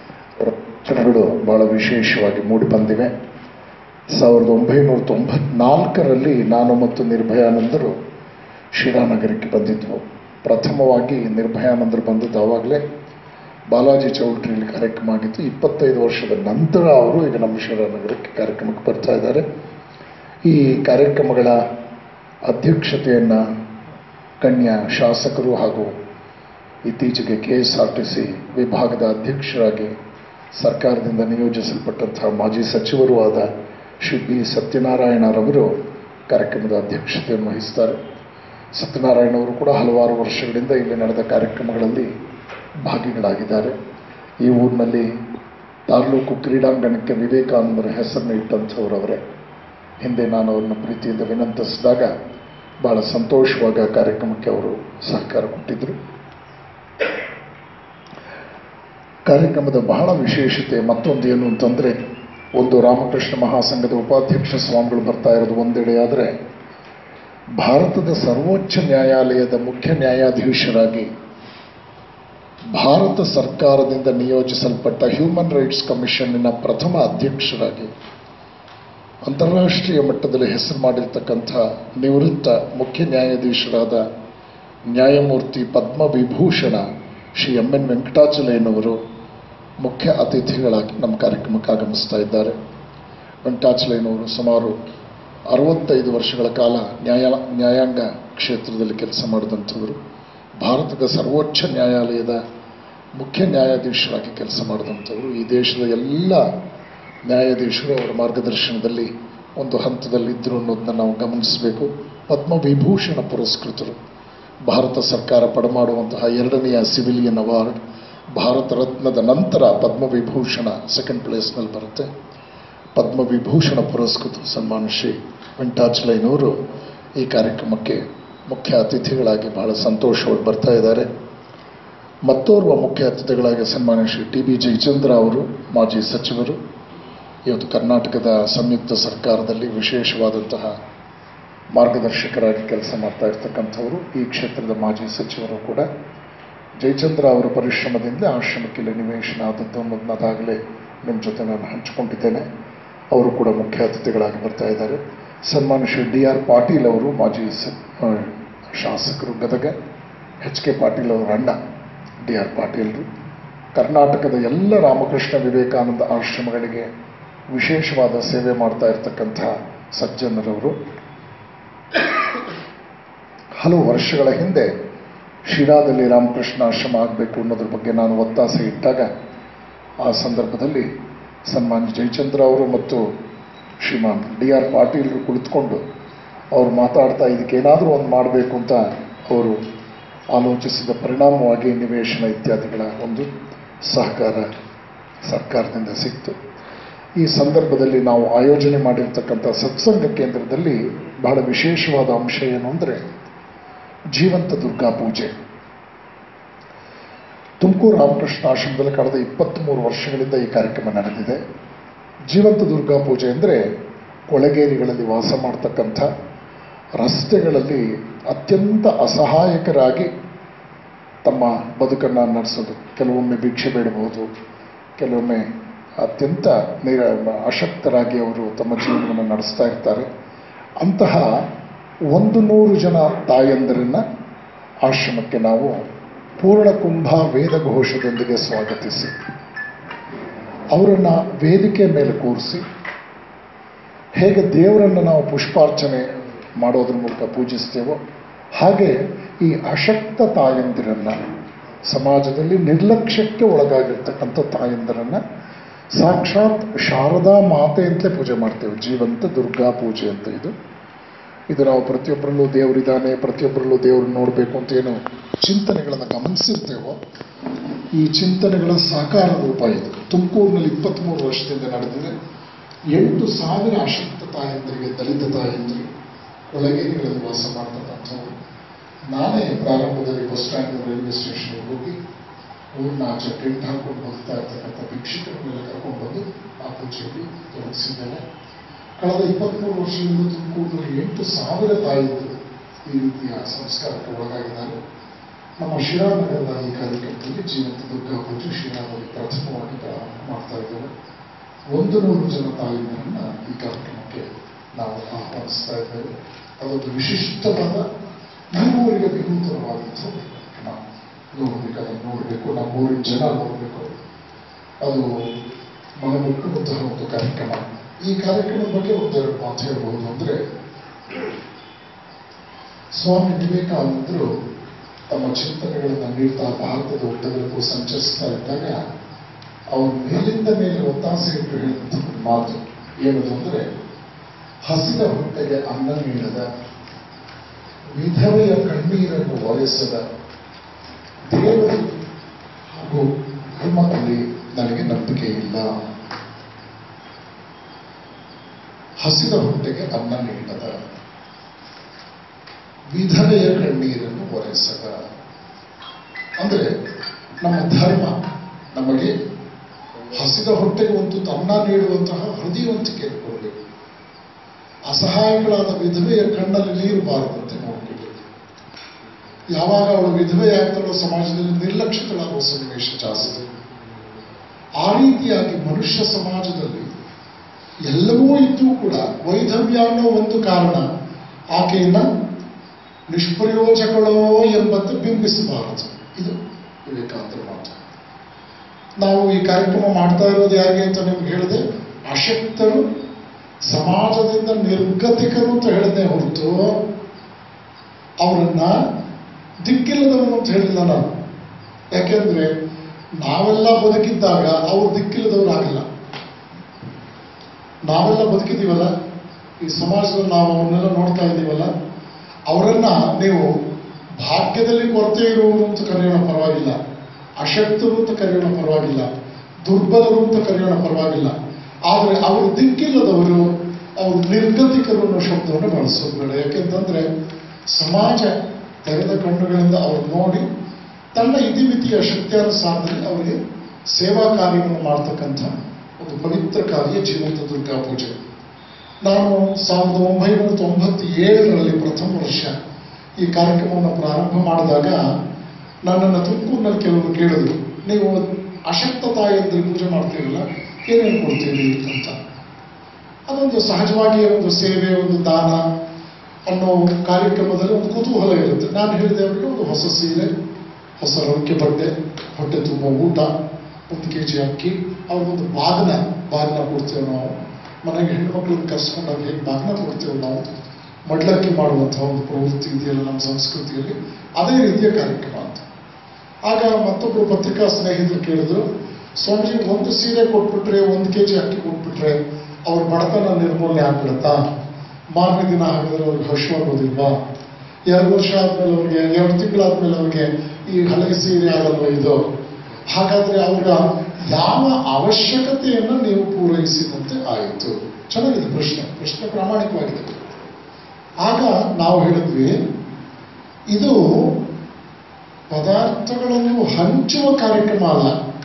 ರಚನೆಗಳು ಬಹಳ ವಿಶೇಷವಾಗಿ ಮೂಡಿಬಂದಿವೆ ಸಾವಿರದ ಒಂಬೈನೂರ ತೊಂಬತ್ನಾಲ್ಕರಲ್ಲಿ ನಾನು ಮತ್ತು ನಿರ್ಭಯಾನಂದರು ಶಿರಾನಗರಕ್ಕೆ ಬಂದಿದ್ವು ಪ್ರಥಮವಾಗಿ ನಿರ್ಭಯಾನಂದರು ಬಂದದ್ದು ಆವಾಗಲೇ ಬಾಲಾಜಿ ಚೌಲ್ಟ್ರಿಯಲ್ಲಿ ಕಾರ್ಯಕ್ರಮ ಆಗಿತ್ತು ಇಪ್ಪತ್ತೈದು ವರ್ಷದ ನಂತರ ಅವರು ಈಗ ನಮ್ಮ ಶಿರಾನಗರಕ್ಕೆ ಕಾರ್ಯಕ್ರಮಕ್ಕೆ ಬರ್ತಾ ಇದ್ದಾರೆ ಈ ಕಾರ್ಯಕ್ರಮಗಳ ಅಧ್ಯಕ್ಷತೆಯನ್ನು ಗಣ್ಯ ಶಾಸಕರು ಹಾಗೂ ಇತ್ತೀಚೆಗೆ K S R T C ವಿಭಾಗದ ಅಧ್ಯಕ್ಷರಾಗಿ ಸರ್ಕಾರದಿಂದ ನಿಯೋಜಿಸಲ್ಪಟ್ಟಂತಹ ಮಾಜಿ ಸಚಿವರೂ ಆದ ಶ್ರೀ ಬಿ ಸತ್ಯನಾರಾಯಣರವರು ಕಾರ್ಯಕ್ರಮದ ಅಧ್ಯಕ್ಷತೆಯನ್ನು ವಹಿಸ್ತಾರೆ ಸತ್ಯನಾರಾಯಣ ಅವರು ಕೂಡ ಹಲವಾರು ವರ್ಷಗಳಿಂದ ಇಲ್ಲಿ ನಡೆದ ಕಾರ್ಯಕ್ರಮಗಳಲ್ಲಿ ಭಾಗಿಗಳಾಗಿದ್ದಾರೆ ಈ ಊರಿನಲ್ಲಿ ತಾಲೂಕು ಕ್ರೀಡಾಂಗಣಕ್ಕೆ ವಿವೇಕಾನಂದರ ಹೆಸರನ್ನು ಇಟ್ಟಂಥವರವರೇ ಹಿಂದೆ ನಾನು ಅವರನ್ನು ಪ್ರೀತಿಯಿಂದ ವಿನಂತಿಸಿದಾಗ ಬಹಳ ಸಂತೋಷವಾಗಿ ಆ ಕಾರ್ಯಕ್ರಮಕ್ಕೆ ಅವರು ಸಹಕಾರ ಕೊಟ್ಟಿದ್ದರು ಕಾರ್ಯಕ್ರಮದ ಬಹಳ ವಿಶೇಷತೆ ಮತ್ತೊಂದು ಏನು ಅಂತಂದರೆ ಒಂದು ರಾಮಕೃಷ್ಣ ಮಹಾಸಂಘದ ಉಪಾಧ್ಯಕ್ಷ ಸ್ವಾಮಿಗಳು ಬರ್ತಾ ಇರೋದು ಒಂದೆಡೆ ಆದರೆ ಭಾರತದ ಸರ್ವೋಚ್ಚ ನ್ಯಾಯಾಲಯದ ಮುಖ್ಯ ನ್ಯಾಯಾಧೀಶರಾಗಿ ಭಾರತ ಸರ್ಕಾರದಿಂದ ನಿಯೋಜಿಸಲ್ಪಟ್ಟ ಹ್ಯೂಮನ್ ರೈಟ್ಸ್ ಕಮಿಷನ್ನಿನ ಪ್ರಥಮ ಅಧ್ಯಕ್ಷರಾಗಿ ಅಂತಾರಾಷ್ಟ್ರೀಯ ಮಟ್ಟದಲ್ಲಿ ಹೆಸರು ಮಾಡಿರ್ತಕ್ಕಂಥ ನಿವೃತ್ತ ಮುಖ್ಯ ನ್ಯಾಯಾಧೀಶರಾದ ನ್ಯಾಯಮೂರ್ತಿ ಪದ್ಮವಿಭೂಷಣ ಶ್ರೀ ಎಂ ಎನ್ ವೆಂಕಟಾಚಲಯ್ಯನವರು ಮುಖ್ಯ ಅತಿಥಿಗಳಾಗಿ ನಮ್ಮ ಕಾರ್ಯಕ್ರಮಕ್ಕೆ ಆಗಮಿಸ್ತಾ ಇದ್ದಾರೆ ವೆಂಕಟಾಚಲಯ್ಯನವರು ಸುಮಾರು ಅರವತ್ತೈದು ವರ್ಷಗಳ ಕಾಲ ನ್ಯಾಯ ನ್ಯಾಯಾಂಗ ಕ್ಷೇತ್ರದಲ್ಲಿ ಕೆಲಸ ಮಾಡಿದಂಥವರು ಭಾರತದ ಸರ್ವೋಚ್ಚ ನ್ಯಾಯಾಲಯದ ಮುಖ್ಯ ನ್ಯಾಯಾಧೀಶರಾಗಿ ಕೆಲಸ ಮಾಡಿದಂಥವರು ಈ ದೇಶದ ಎಲ್ಲ ನ್ಯಾಯಾಧೀಶರು ಅವರ ಮಾರ್ಗದರ್ಶನದಲ್ಲಿ ಒಂದು ಹಂತದಲ್ಲಿದ್ದರು ಅನ್ನೋದನ್ನ ನಾವು ಗಮನಿಸಬೇಕು ಪದ್ಮವಿಭೂಷಣ ಪುರಸ್ಕೃತರು ಭಾರತ ಸರ್ಕಾರ ಪಡಮಾಡುವಂತಹ ಎರಡನೆಯ ಸಿವಿಲಿಯನ್ ಅವಾರ್ಡ್ ಭಾರತ ರತ್ನದ ನಂತರ ಪದ್ಮವಿಭೂಷಣ ಸೆಕೆಂಡ್ ಪ್ಲೇಸ್ನಲ್ಲಿ ಬರುತ್ತೆ ಪದ್ಮವಿಭೂಷಣ ಪುರಸ್ಕೃತ ಸನ್ಮಾನ ಶ್ರೀ ವೆಂಕಟಾಚಲಯ್ಯನವರು ಈ ಕಾರ್ಯಕ್ರಮಕ್ಕೆ ಮುಖ್ಯ ಅತಿಥಿಗಳಾಗಿ ಬಹಳ ಸಂತೋಷವಾಗಿ ಬರ್ತಾ ಇದ್ದಾರೆ ಮತ್ತೋರ್ವ ಮುಖ್ಯ ಅತಿಥಿಗಳಾಗಿ ಸನ್ಮಾನ್ಯ ಶ್ರೀ ಟಿ ಬಿ ಜಯಚಂದ್ರ ಅವರು ಮಾಜಿ ಸಚಿವರು ಇವತ್ತು ಕರ್ನಾಟಕದ ಸಂಯುಕ್ತ ಸರ್ಕಾರದಲ್ಲಿ ವಿಶೇಷವಾದಂತಹ ಮಾರ್ಗದರ್ಶಕರಾಗಿ ಕೆಲಸ ಮಾಡ್ತಾ ಇರ್ತಕ್ಕಂಥವರು ಈ ಕ್ಷೇತ್ರದ ಮಾಜಿ ಸಚಿವರು ಕೂಡ ಜಯಚಂದ್ರ ಅವರ ಪರಿಶ್ರಮದಿಂದ ಆಶ್ರಮಕ್ಕೆ ಇಲ್ಲಿ ನಿವೇಶನ ಆದದ್ದು ಅನ್ನೋದನ್ನ ಅದಾಗಲೇ ನಿಮ್ಮ ಜೊತೆ ನಾನು ಹಂಚಿಕೊಂಡಿದ್ದೇನೆ ಅವರು ಕೂಡ ಮುಖ್ಯ ಅತಿಥಿಗಳಾಗಿ ಬರ್ತಾ ಇದ್ದಾರೆ ಸನ್ಮಾನ್ಯ ಶ್ರೀ ಡಿ ಆರ್ ಪಾಟೀಲ್ ಅವರು ಮಾಜಿ ಸ- ಆ, ಶಾಸಕರು ಗದಗ ಎಚ್ ಕೆ ಪಾಟೀಲ್ ಅವರ ಅಣ್ಣ ಡಿ ಆರ್ ಪಾಟೀಲ್ರು ಕರ್ನಾಟಕದ ಎಲ್ಲ ರಾಮಕೃಷ್ಣ ವಿವೇಕಾನಂದ ಆಶ್ರಮಗಳಿಗೆ ವಿಶೇಷವಾದ ಸೇವೆ ಮಾಡ್ತಾ ಇರ್ತಕ್ಕಂಥ ಸಜ್ಜನರವರು ಹಲವು ವರ್ಷಗಳ ಹಿಂದೆ ಶಿರಾದಲ್ಲಿ ರಾಮಕೃಷ್ಣ ಆಶ್ರಮ ಆಗಬೇಕು ಅನ್ನೋದ್ರ ಬಗ್ಗೆ ನಾನು ಒತ್ತಾಸೆ ಇಟ್ಟಾಗ ಆ ಸಂದರ್ಭದಲ್ಲಿ ಸನ್ಮಾನ್ಯ ಜಯಚಂದ್ರ ಅವರು ಮತ್ತು ಶ್ರೀಮಾನ್ ಡಿ ಆರ್ ಪಾಟೀಲ್ರು ಕುಳಿತುಕೊಂಡು ಅವರು ಮಾತಾಡ್ತಾ ಇದಕ್ಕೇನಾದರೂ ಒಂದು ಮಾಡಬೇಕು ಅಂತ ಅವರು ಆಲೋಚಿಸಿದ ಪರಿಣಾಮವಾಗಿ ನಿವೇಶನ ಇತ್ಯಾದಿಗಳ ಒಂದು ಸಹಕಾರ ಸರ್ಕಾರದಿಂದ ಸಿಕ್ತು ಈ ಸಂದರ್ಭದಲ್ಲಿ ನಾವು ಆಯೋಜನೆ ಮಾಡಿರ್ತಕ್ಕಂಥ ಸತ್ಸಂಗ ಕೇಂದ್ರದಲ್ಲಿ ಬಹಳ ವಿಶೇಷವಾದ ಅಂಶ ಏನು ಅಂದರೆ ಜೀವಂತ ದುರ್ಗಾ ಪೂಜೆ ತುಮಕೂರು ರಾಮಕೃಷ್ಣ ಆಶ್ರಮದಲ್ಲಿ ಕಳೆದ ಇಪ್ಪತ್ತ್ಮೂರು ವರ್ಷಗಳಿಂದ ಈ ಕಾರ್ಯಕ್ರಮ ನಡೆದಿದೆ ಜೀವಂತ ದುರ್ಗಾ ಪೂಜೆ ಅಂದರೆ ಕೊಳಗೇರಿಗಳಲ್ಲಿ ವಾಸ ಮಾಡ್ತಕ್ಕಂಥ ರಸ್ತೆಗಳಲ್ಲಿ ಅತ್ಯಂತ ಅಸಹಾಯಕರಾಗಿ ತಮ್ಮ ಬದುಕನ್ನು ನಡೆಸೋದು ಕೆಲವೊಮ್ಮೆ ಭಿಕ್ಷೆ ಬೇಡಬಹುದು ಕೆಲವೊಮ್ಮೆ ಅತ್ಯಂತ ನಿರ ಅಶಕ್ತರಾಗಿ ಅವರು ತಮ್ಮ ಜೀವನವನ್ನು ನಡೆಸ್ತಾ ಇರ್ತಾರೆ ಅಂತಹ ಒಂದು ನೂರು ಜನ ತಾಯಂದರನ್ನ ಆಶ್ರಮಕ್ಕೆ ನಾವು ಪೂರ್ಣಕುಂಭ ವೇದಘೋಷದೊಂದಿಗೆ ಸ್ವಾಗತಿಸಿ ಅವರನ್ನು ವೇದಿಕೆ ಮೇಲೆ ಕೂರಿಸಿ ಹೇಗೆ ದೇವರನ್ನು ನಾವು ಪುಷ್ಪಾರ್ಚನೆ ಮಾಡೋದ್ರ ಮೂಲಕ ಪೂಜಿಸ್ತೇವೋ ಹಾಗೆ ಈ ಅಶಕ್ತ ತಾಯಂದಿರನ್ನ ಸಮಾಜದಲ್ಲಿ ನಿರ್ಲಕ್ಷ್ಯಕ್ಕೆ ಒಳಗಾಗಿರ್ತಕ್ಕಂಥ ತಾಯಂದಿರನ್ನ ಸಾಕ್ಷಾತ್ ಶಾರದಾ ಮಾತೆ ಅಂತಲೇ ಪೂಜೆ ಮಾಡ್ತೇವೆ ಜೀವಂತ ದುರ್ಗಾ ಪೂಜೆ ಅಂತ ಇದು ಇದು ನಾವು ಪ್ರತಿಯೊಬ್ಬರಲ್ಲೂ ದೇವರಿದ್ದಾನೆ ಪ್ರತಿಯೊಬ್ಬರಲ್ಲೂ ದೇವ್ರನ್ನ ನೋಡಬೇಕು ಅಂತ ಏನು ಚಿಂತನೆಗಳನ್ನು ಗಮನಿಸಿರ್ತೇವೋ ಈ ಚಿಂತನೆಗಳ ಸಾಕಾರ ರೂಪ ಇದು ತುಮಕೂರಿನಲ್ಲಿ ಇಪ್ಪತ್ತ್ಮೂರು ವರ್ಷದಿಂದ ನಡೆದಿದೆ ಎಂಟು ಸಾವಿರ ಅಶಕ್ತ ತಾಯಂದರಿಗೆ ದಲಿತ ತಾಯಂದರಿಗೆ ಒಳಗೇರಿಗಳಲ್ಲಿ ವಾಸ ಮಾಡ್ತಕ್ಕಂಥವ್ರು ನಾನೇ ಪ್ರಾರಂಭದಲ್ಲಿ ಬಸ್ ಸ್ಟ್ಯಾಂಡ್ ರೈಲ್ವೆ ಸ್ಟೇಷನ್ಗೆ ಹೋಗಿ ಊರಿನ ಆಚೆ ಟೆಂಟ್ ಹಾಕೊಂಡು ಹೋಗ್ತಾ ಇರ್ತಕ್ಕಂಥ ಭಿಕ್ಷುಕರನ್ನೆಲ್ಲ ಕರ್ಕೊಂಡು ಬಂದು ಆ ಪೂಜೆಯಲ್ಲಿ ತೊಡಗಿಸಿದ್ದೇನೆ ಕಳೆದ ಇಪ್ಪತ್ತ್ಮೂರು ವರ್ಷದಿಂದ ತುಮಕೂರಿನಲ್ಲಿ ಎಂಟು ಸಾವಿರ ತಾಯಿಗಳು ಈ ರೀತಿಯ ಸಂಸ್ಕಾರಕ್ಕೆ ಒಳಗಾಗಿದ್ದಾರೆ ನಮ್ಮ ಶಿರಾನಗರದ ಈ ಕಾರ್ಯಕ್ರಮದಲ್ಲಿ ಜೀವಂತ ದುರ್ಗಾ ಪೂಜೆ ಶಿರಾದಲ್ಲಿ ಪ್ರಥಮವಾಗಿ ಪ್ರಾರಂಭ ಮಾಡ್ತಾ ಇದ್ದೇವೆ ಒಂದು ನೂರು ಜನ ತಾಯಿಯರನ್ನ ಈ ಕಾರ್ಯಕ್ರಮಕ್ಕೆ ನಾವು ಆಹ್ವಾನಿಸ್ತಾ ಇದ್ದೇವೆ ಅದೊಂದು ವಿಶಿಷ್ಟವಾದ ನಮ್ಮೂರಿಗೆ ವಿನೂತನವಾದಂಥ ಒಂದು ಕಾರ್ಯಕ್ರಮ ನೋಡಬೇಕು ಅದನ್ನು ನೋಡಬೇಕು ನಮ್ಮೂರಿನ ಜನ ನೋಡಬೇಕು ಅದು ಮನಮುಟ್ಟುವಂತಹ ಒಂದು ಕಾರ್ಯಕ್ರಮ ಈ ಕಾರ್ಯಕ್ರಮದ ಬಗ್ಗೆ ಒಂದೆರಡು ಮಾತು ಹೇಳ್ಬೋದು ಅಂದರೆ ಸ್ವಾಮಿ ವಿವೇಕಾನಂದರು ತಮ್ಮ ಚಿಂತನೆಗಳನ್ನು ನೀಡ್ತಾ ಭಾರತದ ಉದ್ದಗಲಕ್ಕೂ ಸಂಚರಿಸ್ತಾ ಇದ್ದಾಗ ಅವರು ಮೇಲಿಂದ ಮೇಲೆ ಒತ್ತಾಸೆ ಇಟ್ಟು ಹೇಳಿದಂಥ ಒಂದು ಮಾತು ಏನದು ಅಂದರೆ ಹಸಿದ ಹೊಟ್ಟೆಗೆ ಅನ್ನ ನೀಡದ ವಿಧವೆಯ ಕಣ್ಣೀರನ್ನು ಒರೆಸದ ದೇವರು ಹಾಗೂ ಧರ್ಮದಲ್ಲಿ ನನಗೆ ನಂಬಿಕೆ ಇಲ್ಲ ಹಸಿದ ಹೊಟ್ಟೆಗೆ ಅನ್ನ ನೀಡದ ವಿಧವೆಯ ಕಣ್ಣೀರನ್ನು ಒರೆಸದ ಅಂದ್ರೆ ನಮ್ಮ ಧರ್ಮ ನಮಗೆ ಹಸಿದ ಹೊಟ್ಟೆಗೆ ಒಂದು ಅನ್ನ ನೀಡುವಂತಹ ಹೃದಯವಂತಿಕೆ ಕೊಡಬೇಕು ಅಸಹಾಯಗಳಾದ ವಿಧವೆಯ ಕಣ್ಣಲ್ಲಿ ನೀರು ಬಾರದಂತೆ ನೋಡ್ಕೊಳ್ಬೇಕು ಯಾವಾಗ ಅವಳು ವಿಧವೆಯಾಗ್ತಾಳೋ ಸಮಾಜದಲ್ಲಿ ನಿರ್ಲಕ್ಷ್ಯಗಳಾಗುವ ಸನ್ನಿವೇಶ ಜಾಸ್ತಿ ಆ ರೀತಿಯಾಗಿ ಮನುಷ್ಯ ಸಮಾಜದಲ್ಲಿ ಎಲ್ಲವೂ ಇದ್ದೂ ಕೂಡ ವೈಧವ್ಯ ಅನ್ನೋ ಒಂದು ಕಾರಣ ಆಕೆಯನ್ನ ನಿಷ್ಪ್ರಯೋಜಕಳೋ ಎಂಬಂತೆ ಬಿಂಬಿಸಬಾರದು ಇದು ವಿವೇಕಾನಂದರ ಮಾತು ನಾವು ಈ ಕಾರ್ಯಕ್ರಮ ಮಾಡ್ತಾ ಇರೋದು ಯಾರಿಗೆ ಅಂತ ನಿಮ್ಗೆ ಹೇಳಿದೆ ಅಶಕ್ತರು ಸಮಾಜದಿಂದ ನಿರ್ಗತಿಕರು ಅಂತ ಹೇಳಿದೆ ಹೊರತು ಅವರನ್ನ ದಿಕ್ಕಿಲ್ಲದವರು ಅಂತ ಹೇಳಿಲ್ಲ ನಾನು ಯಾಕೆಂದ್ರೆ ನಾವೆಲ್ಲ ಬದುಕಿದ್ದಾಗ ಅವ್ರು ದಿಕ್ಕಿಲ್ಲದವರಾಗಿಲ್ಲ ನಾವೆಲ್ಲ ಬದುಕಿದ್ದೀವಲ್ಲ ಈ ಸಮಾಜದಲ್ಲಿ ನಾವು ಅವನ್ನೆಲ್ಲ ನೋಡ್ತಾ ಇದ್ದೀವಲ್ಲ ಅವರನ್ನ ನೀವು ಭಾಗ್ಯದಲ್ಲಿ ಕೊರತೆ ಇರುವವರು ಅಂತ ಕರೆಯೋಣ ಪರವಾಗಿಲ್ಲ ಅಶಕ್ತರು ಅಂತ ಕರೆಯೋಣ ಪರವಾಗಿಲ್ಲ ದುರ್ಬಲರು ಅಂತ ಕರೆಯೋಣ ಪರವಾಗಿಲ್ಲ ಆದರೆ ಅವರು ದಿಕ್ಕಿಲ್ಲದವರು ಅವರು ನಿರ್ಗತಿಕರು ಅನ್ನೋ ಶಬ್ದವನ್ನು ಬಳಸೋದು ಬೇಡ ಯಾಕೆಂತಂದ್ರೆ ಸಮಾಜ ತೆರೆದ ಕಣ್ಣುಗಳಿಂದ ಅವ್ರು ನೋಡಿ ತನ್ನ ಇತಿಮಿತಿಯ ಶಕ್ತಿಯಾನುಸಾರದಲ್ಲಿ ಅವರಿಗೆ ಸೇವಾ ಕಾರ್ಯವನ್ನು ಮಾಡ್ತಕ್ಕಂಥ ಒಂದು ಪವಿತ್ರ ಕಾರ್ಯ ಜೀವಂತ ದುರ್ಗಾ ಪೂಜೆ ನಾನು ಸಾವಿರದ ಒಂಬೈನೂರ ತೊಂಬತ್ತೇಳರಲ್ಲಿ ಪ್ರಥಮ ವರ್ಷ ಈ ಕಾರ್ಯಕ್ರಮವನ್ನು ಪ್ರಾರಂಭ ಮಾಡಿದಾಗ ನನ್ನನ್ನು ತುಮಕೂರಿನಲ್ಲಿ ಕೆಲವರು ಕೇಳಿದ್ರು ನೀವು ಅಶಕ್ತ ತಾಯಿಯಂದ್ರೆ ಪೂಜೆ ಮಾಡ್ತೀರಲ್ಲ ಏನೇನು ಕೊಡ್ತೀರಿ ಅಂತ ಅದೊಂದು ಸಹಜವಾಗಿ ಒಂದು ಸೇವೆ ಒಂದು ದಾನ ಅನ್ನೋ ಕಾರ್ಯಕ್ರಮದಲ್ಲಿ ಒಂದು ಕುತೂಹಲ ಇರುತ್ತೆ ನಾನು ಹೇಳಿದೆ ಅವರಿಗೆ ಒಂದು ಹೊಸ ಸೀರೆ ಹೊಸ ರೊಕ್ಕೆ ಬಟ್ಟೆ ಹೊಟ್ಟೆ ತುಂಬ ಊಟ ಒಂದು ಕೆ ಜಿ ಅಕ್ಕಿ ಅವ್ರಿಗೊಂದು ಬಾಗ್ನ ಬಾಗ್ನ ಕೊಡ್ತೇವೆ ನಾವು ಮನೆಗೆ ಹೆಣ್ಮಕ್ಳನ್ನ ಕರ್ಸ್ಕೊಂಡಾಗ ಹೇಗೆ ಬಾಗ್ನ ಕೊಡ್ತೇವೆ ನಾವು ಮಡ್ಲಕ್ಕಿ ಮಾಡುವಂತಹ ಒಂದು ಪ್ರವೃತ್ತಿ ಇದೆಯಲ್ಲ ನಮ್ಮ ಸಂಸ್ಕೃತಿಯಲ್ಲಿ ಅದೇ ರೀತಿಯ ಕಾರ್ಯಕ್ರಮ ಅಂತ ಆಗ ಮತ್ತೊಬ್ಬರು ಪತ್ರಿಕಾ ಸ್ನೇಹಿತರು ಕೇಳಿದ್ರು ಸ್ವಾಮೀಜಿ ಒಂದು ಸೀರೆ ಕೊಟ್ಬಿಟ್ರೆ ಒಂದು ಕೆ ಜಿ ಅಕ್ಕಿ ಕೊಟ್ಬಿಟ್ರೆ ಅವ್ರ ಬಡತನ ನಿರ್ಮೂಲನೆ ಆಗ್ಬಿಡುತ್ತಾ ಮಾರನೇ ದಿನ ಹಾಕಿದ್ರೆ ಅವ್ರಿಗೆ ಹರ್ಷವಾಗೋದಿಲ್ವಾ ಎರಡು ವರ್ಷ ಆದ್ಮೇಲೆ ಅವ್ರಿಗೆ ಎರಡು ತಿಂಗಳಾದ್ಮೇಲೆ ಅವ್ರಿಗೆ ಈ ಹಲಗೆ ಸೀರೆ ಆಗಲ್ವ ಇದು ಹಾಗಾದ್ರೆ ಅವರ ಯಾವ ಅವಶ್ಯಕತೆಯನ್ನು ನೀವು ಪೂರೈಸಿದಂತೆ ಆಯಿತು ಚೆನ್ನಾಗಿದೆ ಪ್ರಶ್ನೆ ಪ್ರಶ್ನೆ ಪ್ರಾಮಾಣಿಕವಾಗಿದೆ ಆಗ ನಾವು ಹೇಳಿದ್ವಿ ಇದು ಪದಾರ್ಥಗಳನ್ನು ಹಂಚುವ ಕಾರ್ಯಕ್ರಮ ಅಲ್ಲ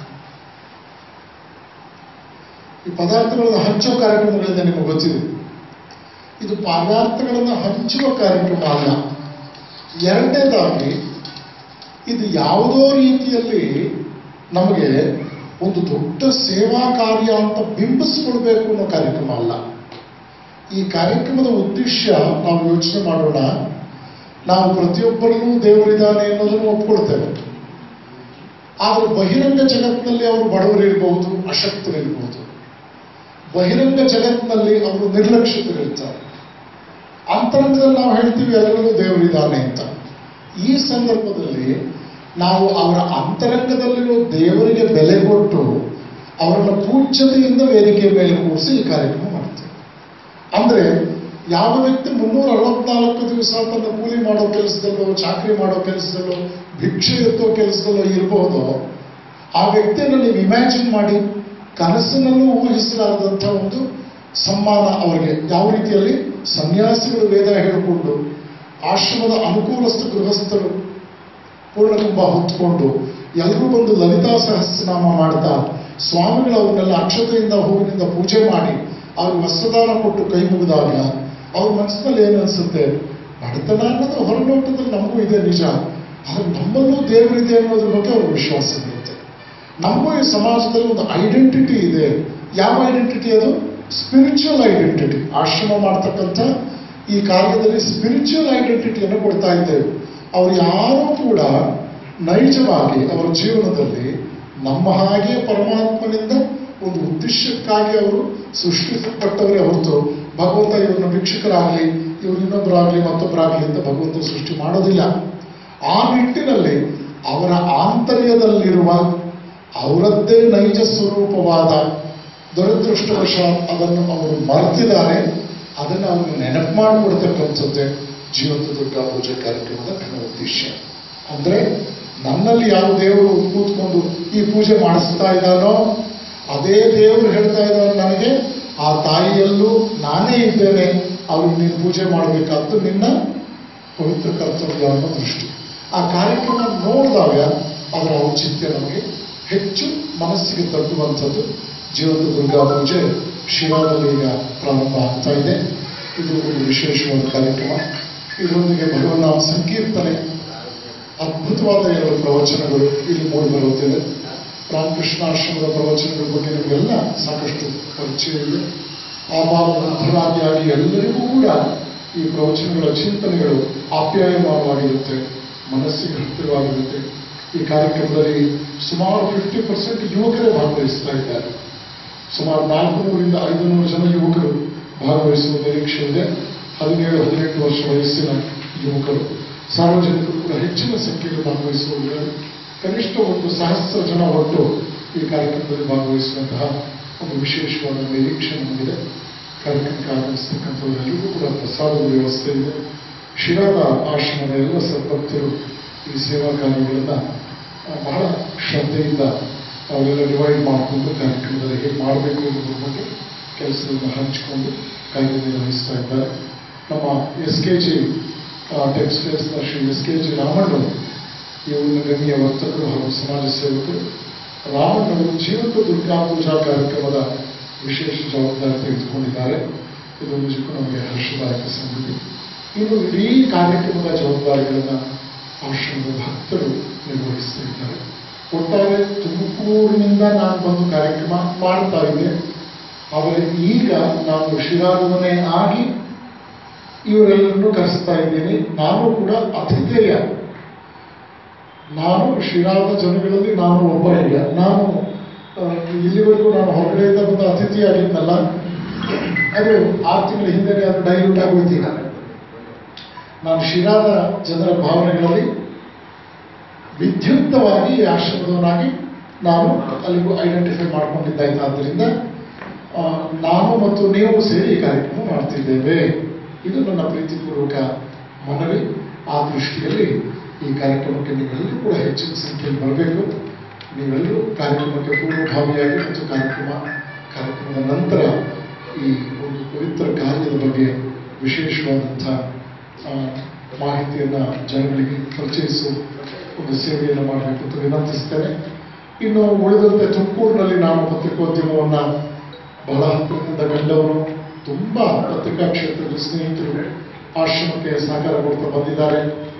ಈ ಪದಾರ್ಥಗಳನ್ನು ಹಂಚುವ ಕಾರ್ಯಕ್ರಮಗಳಿಂದ ನಿಮಗೆ ಗೊತ್ತಿದೆ ಇದು ಪದಾರ್ಥಗಳನ್ನು ಹಂಚುವ ಕಾರ್ಯಕ್ರಮ ಅಲ್ಲ ಎರಡನೇದಾಗಿ ಇದು ಯಾವುದೋ ರೀತಿಯಲ್ಲಿ ನಮಗೆ ಒಂದು ದೊಡ್ಡ ಸೇವಾ ಕಾರ್ಯ ಅಂತ ಬಿಂಬಿಸ್ಕೊಳ್ಬೇಕು ಅನ್ನೋ ಕಾರ್ಯಕ್ರಮ ಅಲ್ಲ ಈ ಕಾರ್ಯಕ್ರಮದ ಉದ್ದೇಶ ನಾವು ಯೋಚನೆ ಮಾಡೋಣ ನಾವು ಪ್ರತಿಯೊಬ್ಬರಿಗೂ ದೇವರಿದ್ದಾನೆ ಅನ್ನೋದನ್ನು ಒಪ್ಕೊಳ್ತೇವೆ ಆದರೆ ಬಹಿರಂಗ ಜಗತ್ತಿನಲ್ಲಿ ಅವರು ಬಡವರು ಇರಬಹುದು ಅಶಕ್ತರಿರಬಹುದು ಬಹಿರಂಗ ಜಗತ್ತಿನಲ್ಲಿ ಅವರು ನಿರ್ಲಕ್ಷಿತರಿರ್ತಾರೆ ಅಂತರಂಗದಲ್ಲಿ ನಾವು ಹೇಳ್ತೀವಿ ಎಲ್ಲರಿಗೂ ದೇವರಿದ್ದಾನೆ ಅಂತ ಈ ಸಂದರ್ಭದಲ್ಲಿ ನಾವು ಅವರ ಅಂತರಂಗದಲ್ಲಿರೋ ದೇವರಿಗೆ ಬೆಲೆ ಕೊಟ್ಟು ಅವರನ್ನ ಪೂಜ್ಯತೆಯಿಂದ ವೇದಿಕೆಯ ಮೇಲೆ ಕೂರಿಸಿ ಈ ಕಾರ್ಯಕ್ರಮ ಮಾಡ್ತೀವಿ ಅಂದ್ರೆ ಯಾವ ವ್ಯಕ್ತಿ ಮುನ್ನೂರ ಅರವತ್ನಾಲ್ಕು ದಿವಸ ತನ್ನ ಕೂಲಿ ಮಾಡೋ ಕೆಲಸದಲ್ಲೋ ಚಾಕರಿ ಮಾಡೋ ಕೆಲಸದಲ್ಲೋ ಭಿಕ್ಷೆ ಎತ್ತೋ ಕೆಲಸದಲ್ಲೋ ಇರಬಹುದೋ ಆ ವ್ಯಕ್ತಿಯನ್ನು ನೀವು ಇಮ್ಯಾಜಿನ್ ಮಾಡಿ ಕನಸಿನಲ್ಲೂ ಊಹಿಸಲಾರದಂಥ ಒಂದು ಸಮ್ಮಾನ ಅವರಿಗೆ ಯಾವ ರೀತಿಯಲ್ಲಿ ಸನ್ಯಾಸಿಗಳು ವೇದ ಹೇಳಿಕೊಂಡು ಆಶ್ರಮದ ಅನುಕೂಲಸ್ಥ ಗೃಹಸ್ಥರು ಪೂರ್ಣಕುಂಭ ಹೊತ್ಕೊಂಡು ಎಲ್ಲರೂ ಬಂದು ಲಲಿತಾ ಸಹಸ್ರನಾಮ ಮಾಡ್ತಾ ಸ್ವಾಮಿಗಳು ಅವನ್ನೆಲ್ಲ ಅಕ್ಷತೆಯಿಂದ ಹೂವಿನಿಂದ ಪೂಜೆ ಮಾಡಿ ಅವ್ರಿಗೆ ವಸ್ತ್ರದಾನ ಕೊಟ್ಟು ಕೈ ಮುಗಿದಾಗ ಅವ್ರ ಮನಸ್ಸಿನಲ್ಲಿ ಏನು ಅನ್ಸುತ್ತೆ ಬಡತನ ಅನ್ನೋದು ಹೊರನೋಟದಲ್ಲಿ ನಮಗೂ ಇದೆ ನಿಜ ಆದ್ರೆ ನಮ್ಮಲ್ಲೂ ದೇವರಿದೆ ಅನ್ನೋದ್ರ ಬಗ್ಗೆ ಅವ್ರ ವಿಶ್ವಾಸ ಬರುತ್ತೆ ನಮಗೂ ಈ ಸಮಾಜದಲ್ಲಿ ಒಂದು ಐಡೆಂಟಿಟಿ ಇದೆ ಯಾವ ಐಡೆಂಟಿಟಿ ಅದು ಸ್ಪಿರಿಚುವಲ್ ಐಡೆಂಟಿಟಿ ಆಶ್ರಮ ಮಾಡ್ತಕ್ಕಂಥ ಈ ಕಾರ್ಯದಲ್ಲಿ ಸ್ಪಿರಿಚುವಲ್ ಐಡೆಂಟಿಟಿಯನ್ನು ಕೊಡ್ತಾ ಇದ್ದೇವೆ ಅವ್ರು ಯಾರೂ ಕೂಡ ನೈಜವಾಗಿ ಅವರ ಜೀವನದಲ್ಲಿ ನಮ್ಮ ಹಾಗೆ ಪರಮಾತ್ಮನಿಂದ ಒಂದು ಉದ್ದೇಶಕ್ಕಾಗಿ ಅವರು ಸೃಷ್ಟಿಸಲ್ಪಟ್ಟವರೇ ಹೊರತು ಭಗವಂತ ಇವ್ರನ್ನ ಭಿಕ್ಷುಕರಾಗಲಿ ಇವ್ರು ಇನ್ನೊಬ್ಬರಾಗಲಿ ಮತ್ತೊಬ್ಬರಾಗಲಿ ಅಂತ ಭಗವಂತ ಸೃಷ್ಟಿ ಮಾಡೋದಿಲ್ಲ ಆ ನಿಟ್ಟಿನಲ್ಲಿ ಅವರ ಆಂತರ್ಯದಲ್ಲಿರುವ ಅವರದ್ದೇ ನೈಜ ಸ್ವರೂಪವಾದ ದುರದೃಷ್ಟವಶ ಅದನ್ನು ಅವರು ಮರೆತಿದ್ದಾರೆ ಅದನ್ನು ಅವರು ನೆನಪು ಮಾಡಿಕೊಡ್ತಕ್ಕಂಥದ್ದೇ ಜೀವಂತ ದುರ್ಗಾ ಪೂಜೆ ಕಾರ್ಯಕ್ರಮದ ನನ್ನ ಉದ್ದೇಶ ಅಂದ್ರೆ ನನ್ನಲ್ಲಿ ಯಾವ ದೇವರು ಕೂತ್ಕೊಂಡು ಈ ಪೂಜೆ ಮಾಡಿಸ್ತಾ ಇದ್ದಾನೋ ಅದೇ ದೇವರು ಹೇಳ್ತಾ ಇದ್ದಾನೆ ನನಗೆ ಆ ತಾಯಿಯಲ್ಲೂ ನಾನೇ ಇದ್ದೇನೆ ಅವ್ರು ನೀನು ಪೂಜೆ ಮಾಡಬೇಕಾದ್ದು ನಿನ್ನ ಪವಿತ್ರ ಕರ್ತವ್ಯ ಅನ್ನೋ ದೃಷ್ಟಿ ಆ ಕಾರ್ಯಕ್ರಮ ನೋಡಿದಾಗ ಅದರ ಔಚಿತ್ಯ ನಮಗೆ ಹೆಚ್ಚು ಮನಸ್ಸಿಗೆ ತಟ್ಟುವಂಥದ್ದು ಜೀವಂತ ದುರ್ಗಾ ಪೂಜೆ ಶಿರಾದಲ್ಲಿ ಈಗ ಪ್ರಾರಂಭ ಆಗ್ತಾ ಇದೆ ಇದು ಒಂದು ವಿಶೇಷವಾದ ಕಾರ್ಯಕ್ರಮ ಇದರೊಂದಿಗೆ ಭಗವನ್ನಾಮ ಸಂಕೀರ್ತನೆ ಅದ್ಭುತವಾದ ಎರಡು ಪ್ರವಚನಗಳು ಇಲ್ಲಿ ಮೂಡಿ ಬರುತ್ತಿದೆ ರಾಮಕೃಷ್ಣಾಶ್ರಮದ ಪ್ರವಚನಗಳ ಬಗ್ಗೆ ನಿಮಗೆಲ್ಲ ಸಾಕಷ್ಟು ಪರಿಚಯ ಇದೆ ಆ ಭಾವನಾಗಿ ಎಲ್ಲರಿಗೂ ಕೂಡ ಈ ಪ್ರವಚನಗಳ ಚಿಂತನೆಗಳು ಆಪ್ಯಾಯಮಾನವಾಗಿರುತ್ತೆ ಮನಸ್ಸಿಗೆ ಹತ್ತಿರವಾಗಿರುತ್ತೆ ಈ ಕಾರ್ಯಕ್ರಮದಲ್ಲಿ ಸುಮಾರು ಫಿಫ್ಟಿ ಪರ್ಸೆಂಟ್ ಯುವಕರೇ ಭಾಗವಹಿಸ್ತಾ ಇದ್ದಾರೆ ಸುಮಾರು ನಾಲ್ಕು ನೂರಿಂದ ಐದು ನೂರು ಜನ ಯುವಕರು ಭಾಗವಹಿಸುವ ನಿರೀಕ್ಷೆ ಇದೆ ಹದಿನೇಳು ಹದಿನೆಂಟು ವರ್ಷ ವಯಸ್ಸಿನ ಯುವಕರು ಸಾರ್ವಜನಿಕರು ಕೂಡ ಹೆಚ್ಚಿನ ಸಂಖ್ಯೆಯಲ್ಲಿ ಭಾಗವಹಿಸುವವರು ಕನಿಷ್ಠ ಒಂದು ಸಹಸ್ರ ಜನ ಒಟ್ಟು ಈ ಕಾರ್ಯಕ್ರಮದಲ್ಲಿ ಭಾಗವಹಿಸುವಂತಹ ಒಂದು ವಿಶೇಷವಾದ ನಿರೀಕ್ಷೆ ನಮಗಿದೆ ಕಾರ್ಯಕ್ರಮಕ್ಕೆ ಆಗಮಿಸ್ತಕ್ಕಂಥವರೆಲ್ಲರಿಗೂ ಕೂಡ ಪ್ರಸಾದದ ವ್ಯವಸ್ಥೆ ಇದೆ ಶಿರಾದ ಆಶ್ರಮದ ಎಲ್ಲ ಸದ್ಭಕ್ತರು ಈ ಸೇವಾ ಕಾರ್ಯಗಳನ್ನ ಆ, ಬಹಳ ಶ್ರದ್ಧೆಯಿಂದ ಅವರೆಲ್ಲ ಡಿವೈಡ್ ಮಾಡಿಕೊಂಡು ಕಾರ್ಯಕ್ರಮದಲ್ಲಿ ಹೇಗೆ ಮಾಡಬೇಕು ಅನ್ನೋದ್ರ ಬಗ್ಗೆ ಕೆಲಸವನ್ನು ಹಂಚಿಕೊಂಡು ಕಾರ್ಯನಿರ್ವಹಿಸ್ತಾ ಇದ್ದಾರೆ ನಮ್ಮ ಎಸ್ ಕೆ ಜಿ ಟೆಕ್ಸ್ಟೈಲ್ಸ್ನ ಶ್ರೀ ಎಸ್ ಕೆ ಜಿ ರಾಮಣ್ಣವರು ಈ ಊರಿನ ಗಣ್ಯ ವರ್ತಕರು ಹಾಗೂ ಸಮಾಜ ಸೇವಕರು ರಾಮಣ್ಣವರು ಜೀವಂತ ದುರ್ಗಾ ಪೂಜಾ ಕಾರ್ಯಕ್ರಮದ ವಿಶೇಷ ಜವಾಬ್ದಾರಿ ತೆಗೆದುಕೊಂಡಿದ್ದಾರೆ ಇದು ನಿಜಕ್ಕೂ ನಮಗೆ ಹರ್ಷದಾಯಕ ಸಂಗತಿ ಇನ್ನು ಇಡೀ ಕಾರ್ಯಕ್ರಮದ ಜವಾಬ್ದಾರಿಗಳನ್ನು ಆಶ್ರಮದ ಭಕ್ತರು ನಿರ್ವಹಿಸ್ತಾ ಇದ್ದಾರೆ ಒಟ್ಟಾರೆ ತುಮಕೂರಿನಿಂದ ನಾನು ಬಂದು ಕಾರ್ಯಕ್ರಮ ಮಾಡ್ತಾ ಇದ್ದೆ ಆದರೆ ಈಗ ನಾನು ಶಿರಾದವನೇ ಆಗಿ ಇವರೆಲ್ಲರನ್ನೂ ಕರೆಸ್ತಾ ಇದ್ದೀನಿ ನಾನು ಕೂಡ ಅತಿಥೇಯ ನಾನು ಶಿರಾದ ಜನಗಳಲ್ಲಿ ನಾನು ಒಬ್ಬ ಇಲ್ಲ ನಾನು ಆ, ಇಲ್ಲಿವರೆಗೂ ನಾನು ಹೊರಗಡೆಯಿಂದ ಬಂದ ಅತಿಥಿಯಾಗಿದ್ದಲ್ಲ ಅದು ಆರು ತಿಂಗಳ ಹಿಂದೆ ಅದು ಡೈಲ್ಯೂಟ್ ಆಗೋಯ್ತೀಗ ನಾನು ಶಿರಾದ ಜನರ ಭಾವನೆಗಳಲ್ಲಿ ವಿದ್ಯುಕ್ತವಾಗಿ ಈ ಆಶ್ರಮದವನಾಗಿ ನಾನು ಅಲ್ಲಿಗೂ ಐಡೆಂಟಿಫೈ ಮಾಡ್ಕೊಂಡಿದ್ದಾಯ್ತು ಆದ್ದರಿಂದ ಆ, ನಾನು ಮತ್ತು ನೀವು ಸೇರಿ ಈ ಕಾರ್ಯಕ್ರಮ ಮಾಡ್ತಿದ್ದೇವೆ ಇದು ನನ್ನ ಪ್ರೀತಿಪೂರ್ವಕ ಮನವಿ ಆ ದೃಷ್ಟಿಯಲ್ಲಿ ಈ ಕಾರ್ಯಕ್ರಮಕ್ಕೆ ನೀವೆಲ್ಲರೂ ಕೂಡ ಹೆಚ್ಚಿನ ಸಂಖ್ಯೆಯಲ್ಲಿ ಬರಬೇಕು ನೀವೆಲ್ಲರೂ ಕಾರ್ಯಕ್ರಮಕ್ಕೆ ಪೂರ್ವಭಾವಿಯಾಗಿ ಮತ್ತು ಕಾರ್ಯಕ್ರಮ ಕಾರ್ಯಕ್ರಮದ ನಂತರ ಈ ಒಂದು ಪವಿತ್ರ ಕಾರ್ಯದ ಬಗ್ಗೆ ವಿಶೇಷವಾದಂಥ ಆ, ಮಾಹಿತಿಯನ್ನು ಜನಗಳಿಗೆ ಪರಿಚಯಿಸುವ ಒಂದು ಸೇವೆಯನ್ನು ಮಾಡಬೇಕು ಅಂತ ವಿನಂತಿಸ್ತೇನೆ ಇನ್ನು ಉಳಿದಂತೆ ತುಮಕೂರಿನಲ್ಲಿ ನಾನು ಪತ್ರಿಕೋದ್ಯಮವನ್ನು ಬಹಳ ಹತ್ತಿರದಿಂದ ಕಂಡವರು ತುಂಬ ಪತ್ರಿಕಾ ಕ್ಷೇತ್ರದ ಸ್ನೇಹಿತರು ಆಶ್ರಮಕ್ಕೆ ಸಹಕಾರ ಕೊಡ್ತಾ ಬಂದಿದ್ದಾರೆ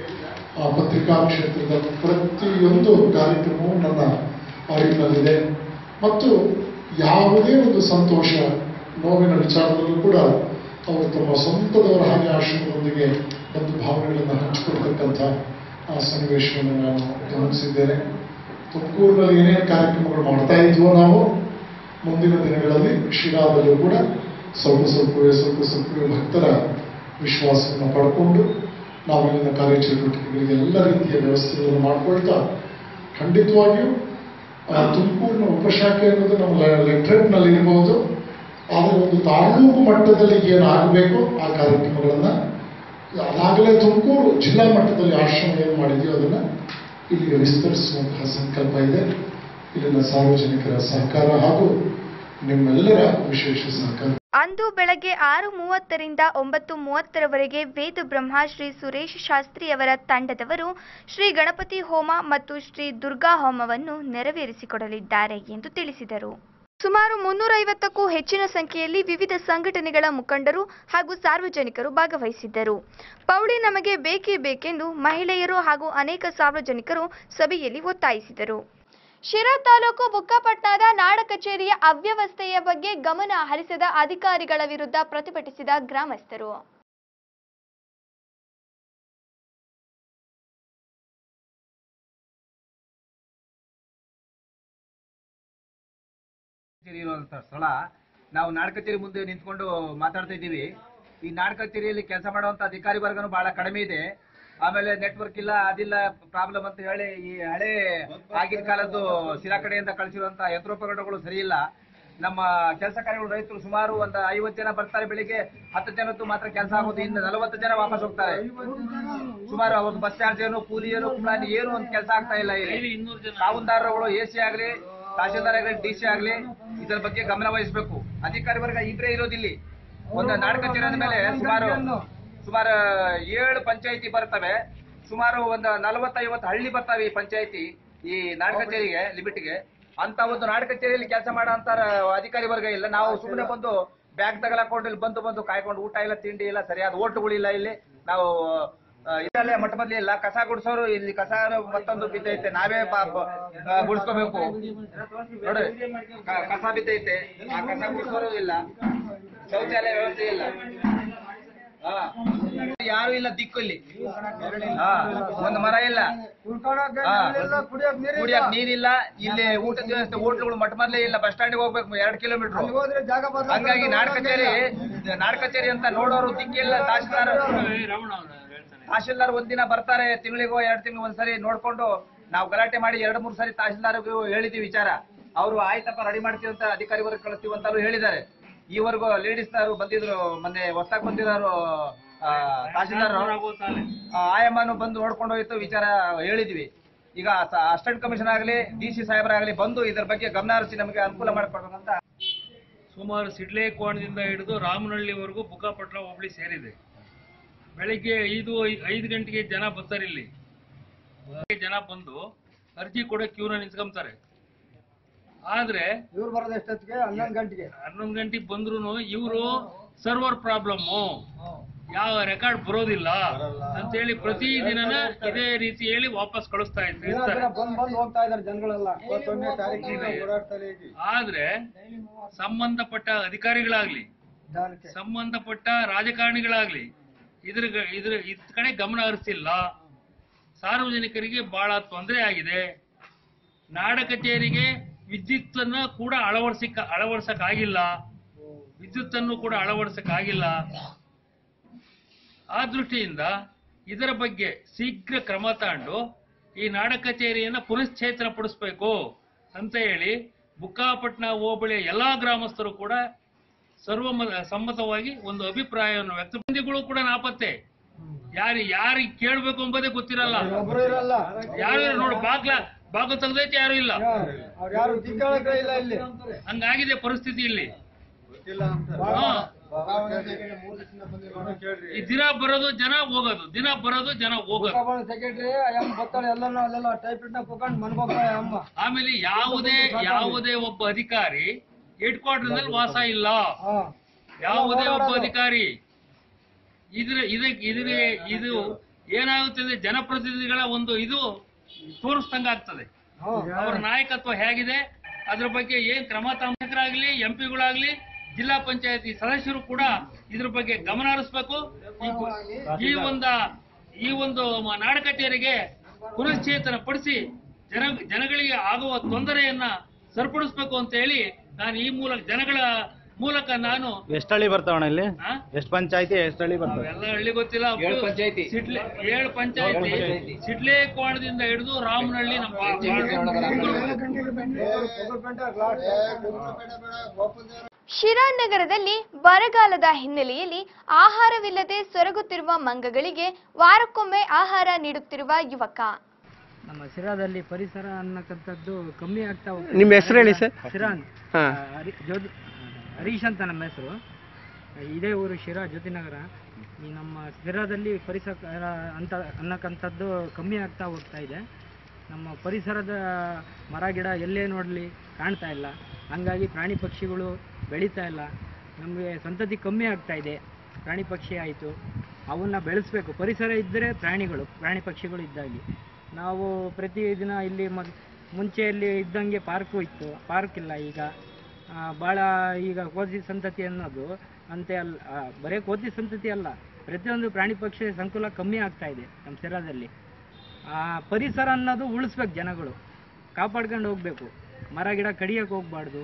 ಆ ಪತ್ರಿಕಾ ಕ್ಷೇತ್ರದ ಪ್ರತಿಯೊಂದು ಕಾರ್ಯಕ್ರಮವೂ ನನ್ನ ಅರಿವಿನಲ್ಲಿದೆ ಮತ್ತು ಯಾವುದೇ ಒಂದು ಸಂತೋಷ ನೋವಿನ ವಿಚಾರದಲ್ಲೂ ಕೂಡ ಅವರು ತಮ್ಮ ಸ್ವಂತದವರ ಹಾಗೆ ಆಶ್ರಮದೊಂದಿಗೆ ಒಂದು ಭಾವನೆಗಳನ್ನು ಹಂಚಿಕೊಳ್ತಕ್ಕಂಥ ಆ ಸನ್ನಿವೇಶವನ್ನು ನಾನು ಗಮನಿಸಿದ್ದೇನೆ ತುಮಕೂರಿನಲ್ಲಿ ಏನೇನು ಕಾರ್ಯಕ್ರಮಗಳು ಮಾಡ್ತಾ ಇದ್ವೋ ನಾವು ಮುಂದಿನ ದಿನಗಳಲ್ಲಿ ಶಿರಾದಲ್ಲೂ ಕೂಡ ಸ್ವಲ್ಪ ಸ್ವಲ್ಪವೇ ಸ್ವಲ್ಪ ಸ್ವಲ್ಪವೇ ಭಕ್ತರ ವಿಶ್ವಾಸವನ್ನು ಪಡ್ಕೊಂಡು ನಾವು ಇಲ್ಲಿನ ಕಾರ್ಯಚಟುವಟಿಕೆಗಳಿಗೆ ಎಲ್ಲ ರೀತಿಯ ವ್ಯವಸ್ಥೆಗಳನ್ನು ಮಾಡಿಕೊಳ್ತಾ ಖಂಡಿತವಾಗಿಯೂ ಆ, ತುಮಕೂರಿನ ಉಪಶಾಖೆ ಅನ್ನೋದು ನಮ್ಮ ಲೆಟ್ರೇಟ್ನಲ್ಲಿ ಇರಬಹುದು ಆದರೆ ಒಂದು ತಾಲೂಕು ಮಟ್ಟದಲ್ಲಿ ಏನು ಆಗಬೇಕು ಆ ಕಾರ್ಯಕ್ರಮಗಳನ್ನು ಅದಾಗಲೇ ತುಮಕೂರು ಜಿಲ್ಲಾ ಮಟ್ಟದಲ್ಲಿ ಆಶ್ರಮ ಏನು ಮಾಡಿದೆಯೋ ಅದನ್ನು ಇಲ್ಲಿಗೆ ವಿಸ್ತರಿಸುವಂತಹ ಸಂಕಲ್ಪ ಇದೆ ಇಲ್ಲಿನ ಸಾರ್ವಜನಿಕರ ಸಹಕಾರ ಹಾಗೂ ನಿಮ್ಮೆಲ್ಲರ ವಿಶೇಷ ಸಹಕಾರ ಅಂದು ಬೆಳಗ್ಗೆ ಆರು ಮೂವತ್ತರಿಂದ ಒಂಬತ್ತು ಮೂವತ್ತರವರೆಗೆ ವೇದ ಬ್ರಹ್ಮ ಶ್ರೀ ಸುರೇಶ್ ಶಾಸ್ತ್ರಿಯವರ ತಂಡದವರು ಶ್ರೀ ಗಣಪತಿ ಹೋಮ ಮತ್ತು ಶ್ರೀ ದುರ್ಗಾ ಹೋಮವನ್ನು ನೆರವೇರಿಸಿಕೊಡಲಿದ್ದಾರೆ ಎಂದು ತಿಳಿಸಿದರು ಸುಮಾರು ಮುನ್ನೂರೈವತ್ತಕ್ಕೂ ಹೆಚ್ಚಿನ ಸಂಖ್ಯೆಯಲ್ಲಿ ವಿವಿಧ ಸಂಘಟನೆಗಳ ಮುಖಂಡರು ಹಾಗೂ ಸಾರ್ವಜನಿಕರು ಭಾಗವಹಿಸಿದ್ದರು ಪೌಳಿ ನಮಗೆ ಬೇಕೇ ಬೇಕೆಂದು ಮಹಿಳೆಯರು ಹಾಗೂ ಅನೇಕ ಸಾರ್ವಜನಿಕರು ಸಭೆಯಲ್ಲಿ ಒತ್ತಾಯಿಸಿದರು ಶಿರಾ ತಾಲೂಕು ಬುಕ್ಕಪಟ್ಟಣದ ನಾಡ ಕಚೇರಿಯ ಅವ್ಯವಸ್ಥೆಯ ಬಗ್ಗೆ ಗಮನ ಹರಿಸದ ಅಧಿಕಾರಿಗಳ ವಿರುದ್ಧ ಪ್ರತಿಭಟಿಸಿದ ಗ್ರಾಮಸ್ಥರು ಕಚೇರಿ ಇರುವಂತ ಸ್ಥಳ ನಾವು ನಾಡ ಕಚೇರಿ ಮುಂದೆ ನಿಂತ್ಕೊಂಡು ಮಾತಾಡ್ತಾ ಇದ್ದೀವಿ ಈ ನಾಡ ಕಚೇರಿಯಲ್ಲಿ ಕೆಲಸ ಮಾಡುವಂತ ಅಧಿಕಾರಿ ವರ್ಗನು ಬಹಳ ಕಡಿಮೆ ಇದೆ ಆಮೇಲೆ ನೆಟ್ವರ್ಕ್ ಇಲ್ಲ ಅದಿಲ್ಲ ಪ್ರಾಬ್ಲಮ್ ಅಂತ ಹೇಳಿ ಈ ಹಳೆ ಆಗಿನ ಕಾಲದ್ದು ಸಿರಾ ಕಡೆಯಿಂದ ಕಳಿಸಿರುವಂತ ಯಂತ್ರೋಪಕರಣಗಳು ಸರಿ ಇಲ್ಲ ನಮ್ಮ ಕೆಲಸ ಕಾರ್ಯಗಳು ರೈತರು ಸುಮಾರು ಒಂದು ಐವತ್ತು ಜನ ಬರ್ತಾರೆ ಬೆಳಿಗ್ಗೆ ಹತ್ತು ಜನದ್ದು ಮಾತ್ರ ಕೆಲಸ ಆಗೋದು ಇನ್ನು ನಲವತ್ತು ಜನ ವಾಪಸ್ ಹೋಗ್ತಾರೆ ಸುಮಾರು ಅವ್ರದ್ದು ಬಸ್ ಚಾರ್ಜ್ ಏನು ಕೂಲಿ ಏನು ಪ್ಲಾನ್ ಏನು ಒಂದು ಕೆಲಸ ಆಗ್ತಾ ಇಲ್ಲ ಇಲ್ಲಿ ಕಾವುಂದಾರರುಗಳು ಎ ಸಿ ಆಗ್ಲಿ ತಹಶೀಲ್ದಾರ್ ಆಗ್ಲಿ ಡಿ ಸಿ ಆಗ್ಲಿ ಇದರ ಬಗ್ಗೆ ಗಮನ ವಹಿಸಬೇಕು ಅಧಿಕಾರಿ ವರ್ಗ ಇಬ್ಬರೇ ಇರೋದಿಲ್ಲಿ ಒಂದು ನಾಡ ಕಚೇರಿ ಮೇಲೆ ಸುಮಾರು ಸುಮಾರು ಏಳು ಪಂಚಾಯತಿ ಬರ್ತವೆ ಸುಮಾರು ಒಂದು ನಲವತ್ತೈವತ್ತು ಹಳ್ಳಿ ಬರ್ತವೆ ಈ ಪಂಚಾಯತಿ ಈ ನಾಡ ಕಚೇರಿಗೆ ಲಿಮಿಟ್ಗೆ ಅಂತ ಒಂದು ನಾಡ ಕಚೇರಿಯಲ್ಲಿ ಕೆಲಸ ಮಾಡೋ ಅಂತ ಅಧಿಕಾರಿ ವರ್ಗ ಇಲ್ಲ ನಾವು ಸುಮ್ಮನೆ ಬಂದು ಬ್ಯಾಗ್ ತಗಲಾಕೊಂಡು ಇಲ್ಲಿ ಬಂದು ಬಂದು ಕಾಯ್ಕೊಂಡು ಊಟ ಇಲ್ಲ ತಿಂಡಿ ಇಲ್ಲ ಸರಿಯಾದ ಓಟ್ಗಳಿಲ್ಲ ಇಲ್ಲಿ ನಾವು ಆ, ಇದರಲ್ಲೇ ಮಟ್ಟ ಮೊದ್ಲು ಇಲ್ಲ ಕಸ ಗುಡಿಸೋರು ಇಲ್ಲಿ ಕಸ ಮತ್ತೊಂದು ಬಿದ್ದೈತೆ ನಾವೇ ಪಾಪ ಆ, ಗುಡಿಸ್ಕೋಬೇಕು ನೋಡಿ ಕ- ಕಸ ಬಿದ್ದೈತೆ ಆ ಕಸ ಗುಡಿಸೋರು ಇಲ್ಲ ಶೌಚಾಲಯ ವ್ಯವಸ್ಥೆ ಇಲ್ಲ ಹಾ. ಯಾರು ಇಲ್ಲ ದಿಕ್ಕು ಇಲ್ಲಿ ಹಾ, ಒಂದು ಮರ ಇಲ್ಲ ಹಾ. ಕುಡಿಯಕ್ ನೀರಿಲ್ಲ ಇಲ್ಲಿ ಊಟದ ವ್ಯವಸ್ಥೆ ಹೋಟ್ಲುಗಳು ಮಟ್ಟ ಮೊದ್ಲೇ ಇಲ್ಲ ಬಸ್ ಸ್ಟ್ಯಾಂಡ್ ಹೋಗ್ಬೇಕು ಎರಡ್ ಕಿಲೋಮೀಟರ್ ಹಂಗಾಗಿ ನಾಡ ಕಚೇರಿ ನಾಡ ಕಚೇರಿ ಅಂತ ನೋಡೋರು ದಿಕ್ಕಿಲ್ಲ ತಹಶೀಲ್ದಾರ್ ತಹಶೀಲ್ದಾರ್ ಒಂದಿನ ಬರ್ತಾರೆ ತಿಂಗಳಿಗೋ ಎರಡ್ ತಿಂಗಳು ಒಂದ್ಸರಿ ನೋಡ್ಕೊಂಡು ನಾವು ಗಲಾಟೆ ಮಾಡಿ ಎರಡ್ ಮೂರ್ ಸರಿ ತಹಶೀಲ್ದಾರ್ಗೂ ಹೇಳಿದೀವಿ ವಿಚಾರ ಅವರು ಆಯ್ತಪ್ಪ ರೆಡಿ ಮಾಡ್ತೀವಿ ಅಂತ ಅಧಿಕಾರಿ ವರ್ಗ ಕಳಿಸ್ತೀವಿ ಅಂತಾರು ಹೇಳಿದ್ದಾರೆ ಈವರೆಗೂ ಲೇಡೀಸ್ ಬಂದಿದ್ರು ಮೊನ್ನೆ ಹೊಸ್ದಾಗ್ ಬಂದಿರೋರು ಆ, ತಹಶೀಲ್ದಾರ್ ಆಯಮ್ಮನು ಬಂದು ನೋಡ್ಕೊಂಡು ಹೋಯ್ತು ವಿಚಾರ ಹೇಳಿದ್ವಿ ಈಗ ಅಸಿಸ್ಟೆಂಟ್ ಕಮಿಷನ್ ಆಗಲಿ ಡಿ ಸಿ ಸಾಹೇಬರಾಗಲಿ ಬಂದು ಇದ್ರ ಬಗ್ಗೆ ಗಮನ ಹರಿಸಿ ನಮಗೆ ಅನುಕೂಲ ಮಾಡಿಕೊಡ್ಬೇಕಂತ ಸುಮಾರು ಸಿಡ್ಲೆ ಕೋಣದಿಂದ ಹಿಡಿದು ರಾಮನಹಳ್ಳಿವರೆಗೂ ಬುಕ್ಕಾಪಟ್ಲ ಹೋಬಳಿ ಸೇರಿದೆ ಬೆಳಿಗ್ಗೆ ಐದು ಐದು ಗಂಟೆಗೆ ಜನ ಬರ್ತಾರೆ ಇಲ್ಲಿ ಬೆಳಗ್ಗೆ ಜನ ಬಂದು ಅರ್ಜಿ ಕೊಡೋ ಕ್ಯೂನ ನಿಂತ್ಕೊಂತಾರೆ ಆದ್ರೆ ಇವ್ರು ಬರೋದು ಎಷ್ಟೊತ್ತಿಗೆ ಹನ್ನೊಂದು ಗಂಟೆಗೆ ಹನ್ನೊಂದು ಗಂಟೆಗೆ ಬಂದ್ರು ಇವರು ಸರ್ವರ್ ಪ್ರಾಬ್ಲಮ್ಮು ಯಾವ ರೆಕಾರ್ಡ್ ಬರೋದಿಲ್ಲ ಅಂತ ಹೇಳಿ ಪ್ರತಿ ದಿನನ ಇದೇ ರೀತಿ ಹೇಳಿ ವಾಪಸ್ ಕಳಿಸ್ತಾ ಇರ್ತಾರೆ ದಿನ ಬಂದ್ ಬಂದ್ ಹೋಗ್ತಾ ಇದಾರೆ ಜನಗಳೆಲ್ಲ ಇಪ್ಪತ್ತೊಂದನೇ ತಾರೀಕಿಗೆ ಓಡಾಡ್ತಾರೆ ಈಗ ಆದ್ರೆ ಸಂಬಂಧಪಟ್ಟ ಅಧಿಕಾರಿಗಳಾಗ್ಲಿ ನಿಧಾನಕ್ಕೆ ಸಂಬಂಧಪಟ್ಟ ರಾಜಕಾರಣಿಗಳಾಗ್ಲಿ ಇದ್ರ ಇದ್ರ ಇದ್ ಕಡೆ ಗಮನ ಹರಿಸಿಲ್ಲ ಸಾರ್ವಜನಿಕರಿಗೆ ಬಹಳ ತೊಂದರೆ ಆಗಿದೆ ನಾಡ ಕಚೇರಿಗೆ ವಿದ್ಯುತ್ ಅನ್ನ ಕೂಡ ಅಳವಡಿಸಿಕ ಅಳವಡಿಸಕ್ಕಾಗಿಲ್ಲ ವಿದ್ಯುತ್ ಅನ್ನು ಕೂಡ ಅಳವಡಿಸಕ್ಕಾಗಿಲ್ಲ ಆ ದೃಷ್ಟಿಯಿಂದ ಇದರ ಬಗ್ಗೆ ಶೀಘ್ರ ಕ್ರಮ ತಗೊಂಡು ಈ ನಾಡ ಕಚೇರಿಯನ್ನ ಪುನಶ್ಚೇತನ ಪಡಿಸ್ಬೇಕು ಅಂತ ಹೇಳಿ ಬುಕ್ಕಾಪಟ್ನ ಹೋಬಳಿಯ ಎಲ್ಲಾ ಗ್ರಾಮಸ್ಥರು ಕೂಡ ಸರ್ವ ಸಮ್ಮತವಾಗಿ ಒಂದು ಅಭಿಪ್ರಾಯವನ್ನು ವ್ಯಕ್ತ ಮಂದಿಗಳು ಕೂಡ ನಾಪತ್ತೆ ಯಾರು ಯಾರಿಗೆ ಕೇಳ್ಬೇಕು ಎಂಬುದೇ ಗೊತ್ತಿರಲ್ಲ ಒಬ್ರು ಇರಲ್ಲ ಯಾರು ಇಲ್ಲ ನೋಡು ಬಾಗ್ಲ ಬಾಗ್ಲು ತೆಗ್ದೈತೆ ಯಾರು ಇಲ್ಲ ಅವ್ರು ಯಾರು ದಿಕ್ಕಳಕ್ಕೆ ಇಲ್ಲ ಇಲ್ಲಿ ಹಂಗಾಗಿದೆ ಪರಿಸ್ಥಿತಿ ಇಲ್ಲಿ ಹಾ. ಈ ದಿನ ಬರೋದು ಜನ ಹೋಗೋದು ದಿನ ಬರೋದು ಜನ ಹೋಗೋದು ಸೆಕ್ರೆಟರಿ ಅಮ್ಮ ಬರ್ತಾಳೆ ಎಲ್ಲರೂ ಅಲ್ಲೆಲ್ಲ ಟೈಪ್ ಇಟ್ನ ಕುತ್ಕೊಂಡು ಮನ್ಕೋಗ್ತಾಳೆ ಅಮ್ಮ ಆಮೇಲೆ ಯಾವುದೇ ಯಾವುದೇ ಒಬ್ಬ ಅಧಿಕಾರಿ ಹೆಡ್ ಕ್ವಾರ್ಟರ್ ನಲ್ಲಿ ವಾಸ ಇಲ್ಲ ಹಾ ಯಾವುದೇ ಒಬ್ಬ ಅಧಿಕಾರಿ ಇದ್ರ ಇದಕ್ಕೆ ಇದ್ರ ಇದು ಏನಾಗುತ್ತೆ ಅಂದ್ರೆ ಜನಪ್ರತಿನಿಧಿಗಳ ಒಂದು ಇದು ತೋರಿಸ್ದಂಗ ಆಗ್ತದೆ ಅವರ ನಾಯಕತ್ವ ಹೇಗಿದೆ ಅದ್ರ ಬಗ್ಗೆ ಏನ್ ಕ್ರಮ ತಮ್ಮಕರಾಗ್ಲಿ ಎಂ ಪಿಗಳಾಗ್ಲಿ ಜಿಲ್ಲಾ ಪಂಚಾಯತಿ ಸದಸ್ಯರು ಕೂಡ ಇದ್ರ ಬಗ್ಗೆ ಗಮನ ಹರಿಸ್ಬೇಕು ಈ ಗು- ಈ ಒಂದ ಈ ಒಂದು ಮ- ನಾಡ ಕಚೇರಿಗೆ ಪುನಶ್ಚೇತನ ಪಡಿಸಿ ಜನ ಜನಗಳಿಗೆ ಆಗುವ ತೊಂದರೆಯನ್ನ ಸರಿಪಡಿಸ್ಬೇಕು ಅಂತ ಹೇಳಿ ನಾನು ಈ ಮೂಲಕ ಜನಗಳ ಮೂಲಕ ನಾನು ಎಷ್ಟು ಹಳ್ಳಿ ಬರ್ತಾವಣ ಇಲ್ಲಿ ಆ, ಎಷ್ಟು ಪಂಚಾಯತಿ ಎಷ್ಟು ಹಳ್ಳಿ ಬರ್ತವೆ ಅವೆಲ್ಲ ಹಳ್ಳಿ ಗೊತ್ತಿಲ್ಲ ಏಳು ಪಂಚಾಯ್ತಿ. ಸಿಡ್ಲೆ ಏಳು ಪಂಚಾಯತಿ ಸಿಡ್ಲೆ ಕೋಣದಿಂದ ಹಿಡಿದು ರಾಮನಹಳ್ಳಿ ನಮ್ಮ ಶಿರಾ ನಗರದಲ್ಲಿ ಬರಗಾಲದ ಹಿನ್ನೆಲೆಯಲ್ಲಿ ಆಹಾರವಿಲ್ಲದೆ ಸೊರಗುತ್ತಿರುವ ಮಂಗಗಳಿಗೆ ವಾರಕ್ಕೊಮ್ಮೆ ಆಹಾರ ನೀಡುತ್ತಿರುವ ಯುವಕ ನಮ್ಮ ಸಿರಾದಲ್ಲಿ ಪರಿಸರ ಅನ್ನಕ್ಕಂಥದ್ದು ಕಮ್ಮಿ ಆಗ್ತಾ ಹೋಗ್ತದೆ. ನಿಮ್ಮ ಹೆಸರು ಹೇಳಿ ಸರ್ ಶಿರಾ ಅಂತ. ಹಾ. ಆ, ಹರಿ- ಜ್ಯೋತಿ ಹರೀಶ್ ಅಂತ ನಮ್ಮ ಹೆಸರು ಇದೇ ಊರು ಶಿರಾ ಜ್ಯೋತಿನಗರ ಈ ನಮ್ಮ ಸಿರಾದಲ್ಲಿ ಪರಿಸರ ಅಂತ ಅನ್ನಕ್ಕಂಥದ್ದು ಕಮ್ಮಿ ಆಗ್ತಾ ಹೋಗ್ತಾ ಇದೆ ನಮ್ಮ ಪರಿಸರದ ಮರ ಗಿಡ ಎಲ್ಲೇ ನೋಡಲಿ ಕಾಣ್ತಾ ಇಲ್ಲ ಹಂಗಾಗಿ ಪ್ರಾಣಿ ಪಕ್ಷಿಗಳು ಬೆಳೀತಾ ಇಲ್ಲ ನಮಗೆ ಸಂತತಿ ಕಮ್ಮಿ ಆಗ್ತಾ ಇದೆ ಪ್ರಾಣಿ ಪಕ್ಷಿ ಆಯಿತು ಅವನ್ನ ಬೆಳೆಸ್ಬೇಕು ಪರಿಸರ ಇದ್ದರೆ ಪ್ರಾಣಿಗಳು ಪ್ರಾಣಿ ಪಕ್ಷಿಗಳು ಇದ್ದಾಗಿ ನಾವು ಪ್ರತಿದಿನ ಇಲ್ಲಿ ಮದ್ ಮುಂಚೆಯಲ್ಲಿ ಇದ್ದಂಗೆ ಪಾರ್ಕು ಇತ್ತು ಪಾರ್ಕ್ ಇಲ್ಲ ಈಗ ಆ, ಭಾಳ ಈಗ ಕೋತಿ ಸಂತತಿ ಅನ್ನೋದು ಅಂತೆ ಅಲ್ಲ ಆ, ಬರೀ ಕೋತಿ ಸಂತತಿ ಅಲ್ಲ ಪ್ರತಿಯೊಂದು ಪ್ರಾಣಿ ಪಕ್ಷಿ ಸಂಕುಲ ಕಮ್ಮಿ ಆಗ್ತಾ ಇದೆ ನಮ್ಮ ಸಿರಾದಲ್ಲಿ ಆ ಪರಿಸರ ಅನ್ನೋದು ಉಳಿಸ್ಬೇಕು ಜನಗಳು ಕಾಪಾಡ್ಕೊಂಡು ಹೋಗ್ಬೇಕು ಮರ ಗಿಡ ಕಡಿಯಕ್ಕೆ ಹೋಗ್ಬಾರ್ದು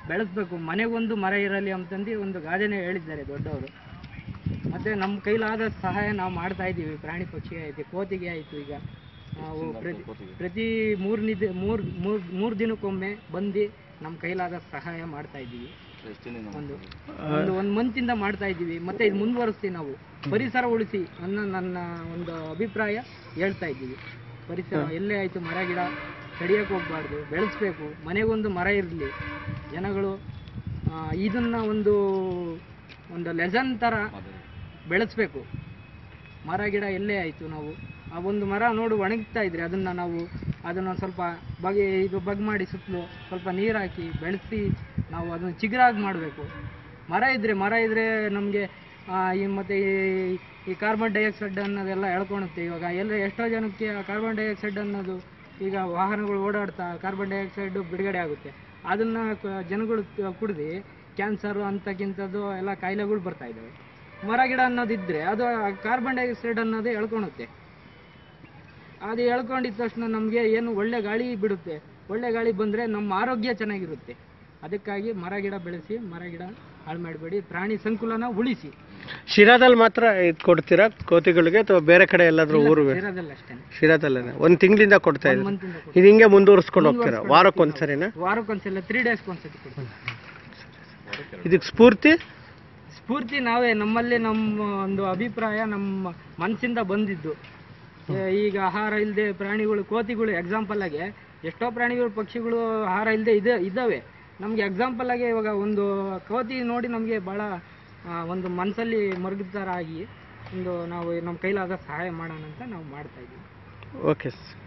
ಬೆಳೆಸ್ಬೇಕು ಮನೆಗೊಂದು ಮರ ಇರಲಿ ಅಂತಂದು ಒಂದು ಗಾದೆನೇ ಹೇಳಿದ್ದಾರೆ ದೊಡ್ಡವರು ಮತ್ತು ನಮ್ಮ ಕೈಲಾದ ಸಹಾಯ ನಾವು ಮಾಡ್ತಾ ಇದ್ದೀವಿ ಪ್ರಾಣಿ ಪಕ್ಷಿ ಆಯಿತು ಕೋತಿಗೆ ಆಯಿತು ಈಗ ನಾವು ಪ್ರತಿ ಪ್ರತಿ ಮೂರು ನಿದ ಮೂರು ಮೂರು ಮೂರು ದಿನಕ್ಕೊಮ್ಮೆ ಬಂದು ನಮ್ಮ ಕೈಲಾದ ಸಹಾಯ ಮಾಡ್ತಾ ಇದ್ದೀವಿ ಒಂದು ಒಂದು ಒಂದು ಮಂತಿಂದ ಮಾಡ್ತಾ ಇದ್ದೀವಿ ಮತ್ತೆ ಇದು ಮುಂದುವರಿಸ್ತೀವಿ ನಾವು ಪರಿಸರ ಉಳಿಸಿ ಅನ್ನೋ ನನ್ನ ಒಂದು ಅಭಿಪ್ರಾಯ ಹೇಳ್ತಾ ಇದ್ದೀವಿ ಪರಿಸರ ಎಲ್ಲೇ ಆಯಿತು ಮರ ಗಿಡ ಕಡಿಯಕ್ಕೆ ಹೋಗ್ಬಾರ್ದು ಬೆಳೆಸ್ಬೇಕು ಮನೆಗೊಂದು ಮರ ಇರಲಿ ಜನಗಳು ಆ, ಇದನ್ನ ಒಂದು ಒಂದು ಲೆಸನ್ ಥರ ಬೆಳೆಸ್ಬೇಕು ಮರ ಗಿಡ ಎಲ್ಲೇ ಆಯಿತು ನಾವು ಆ ಒಂದು ಮರ ನೋಡು ಒಣಗ್ತಾ ಇದ್ರೆ ಅದನ್ನ ನಾವು ಅದನ್ನ ಸ್ವಲ್ಪ ಬಗೆ ಇದು ಬಗ್ ಮಾಡಿ ಸುತ್ತಲೂ ಸ್ವಲ್ಪ ನೀರು ಹಾಕಿ ಬೆಳೆಸಿ ನಾವು ಅದನ್ನು ಚಿಗುರಾಗಿ ಮಾಡಬೇಕು ಮರ ಇದ್ರೆ ಮರ ಇದ್ರೆ ನಮಗೆ ಈ ಮತ್ತೆ ಈ- ಈ ಕಾರ್ಬನ್ ಡೈಆಕ್ಸೈಡ್ ಅನ್ನೋದೆಲ್ಲ ಎಳ್ಕೊಳುತ್ತೆ ಇವಾಗ ಎಲ್ಲ ಎಷ್ಟೋ ಜನಕ್ಕೆ ಆ ಕಾರ್ಬನ್ ಡೈಆಕ್ಸೈಡ್ ಅನ್ನೋದು ಈಗ ವಾಹನಗಳು ಓಡಾಡ್ತಾ ಕಾರ್ಬನ್ ಡೈಆಕ್ಸೈಡ್ ಬಿಡುಗಡೆ ಆಗುತ್ತೆ ಅದನ್ನ ಕ- ಜನಗಳು ಕುಡ್ದು ಕ್ಯಾನ್ಸರು ಅಂತಕ್ಕಿಂಥದ್ದು ಎಲ್ಲ ಕಾಯಿಲೆಗಳು ಬರ್ತಾ ಇದ್ದಾವೆ ಮರ ಗಿಡ ಅನ್ನೋದಿದ್ರೆ ಅದು ಕಾರ್ಬನ್ ಡೈಆಕ್ಸೈಡ್ ಅನ್ನೋದು ಎಳ್ಕೊಳುತ್ತೆ ಅದು ಎಳ್ಕೊಂಡಿದ ತಕ್ಷಣ ನಮಗೆ ಏನು ಒಳ್ಳೆ ಗಾಳಿ ಬಿಡುತ್ತೆ ಒಳ್ಳೆ ಗಾಳಿ ಬಂದರೆ ನಮ್ಮ ಆರೋಗ್ಯ ಚೆನ್ನಾಗಿರುತ್ತೆ ಅದಕ್ಕಾಗಿ ಮರ ಗಿಡ ಬೆಳೆಸಿ ಮರ ಗಿಡ ಹಾಳು ಮಾಡಬೇಡಿ ಪ್ರಾಣಿ ಸಂಕುಲನ ಉಳಿಸಿ ಶಿರಾದಲ್ಲಿ ಮಾತ್ರ ಇದು ಕೊಡ್ತೀರಾ ಕೋತಿಗಳಿಗೆ ಅಥವಾ ಬೇರೆ ಕಡೆ ಎಲ್ಲಾದ್ರೂ ಊರು ಇರೋದಲ್ಲ ಅಷ್ಟೇ ಶಿರಾದಲ್ಲೇ ಒಂದು ತಿಂಗಳಿಂದ ಕೊಡ್ತಾ ಇದ್ದೀರಾ ಮಂತಿಂದ ಇದು ಹಿಂಗೆ ಮುಂದುವರಿಸ್ಕೊಂಡು ಹೋಗ್ತೀರಾ ವಾರಕ್ಕೊಂದ್ಸರಿನಾ ವಾರಕ್ಕೊಂದ್ಸಲ ತ್ರೀ ಡೇಸ್ಗೊಂದ್ಸತಿ ಕೊಡ್ತೀವಿ ಇದಕ್ಕೆ ಸ್ಫೂರ್ತಿ ಸ್ಫೂರ್ತಿ ನಾವೇ ನಮ್ಮಲ್ಲಿ ನಮ್ಮ ಒಂದು ಅಭಿಪ್ರಾಯ ನಮ್ಮ ಮನಸ್ಸಿಂದ ಬಂದಿದ್ದು ಏ, ಈಗ ಆಹಾರ ಇಲ್ಲದೆ ಪ್ರಾಣಿಗಳು ಕೋತಿಗಳು ಎಕ್ಸಾಂಪಲ್ ಆಗಿ ಎಷ್ಟೋ ಪ್ರಾಣಿಗಳು ಪಕ್ಷಿಗಳು ಆಹಾರ ಇಲ್ಲದೆ ಇದೆ ಇದ್ದಾವೆ ನಮಗೆ ಎಕ್ಸಾಂಪಲ್ ಆಗಿ ಇವಾಗ ಒಂದು ಕೋತಿ ನೋಡಿ ನಮಗೆ ಭಾಳ ಆ, ಒಂದು ಮನಸ್ಸಲ್ಲಿ ಮರುಗಿದ ಥರ ಆಗಿ ಒಂದು ನಾವು ನಮ್ಮ ಕೈಲಾದ ಸಹಾಯ ಮಾಡೋಣ ಅಂತ ನಾವು ಮಾಡ್ತಾ ಇದ್ದೀವಿ ಓಕೆ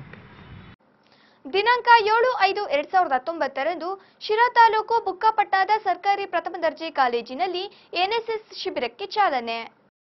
ದಿನಾಂಕ ಏಳು ಐದು ಎರಡ್ ಸಾವಿರದ ಹತ್ತೊಂಬತ್ತರಂದು ಶಿರಾ ತಾಲೂಕು ಬುಕ್ಕಾಪಟ್ಟಣದ ಸರ್ಕಾರಿ ಪ್ರಥಮ ದರ್ಜೆ ಕಾಲೇಜಿನಲ್ಲಿ ಎನ್ಎಸ್ಎಸ್ ಶಿಬಿರಕ್ಕೆ ಚಾಲನೆ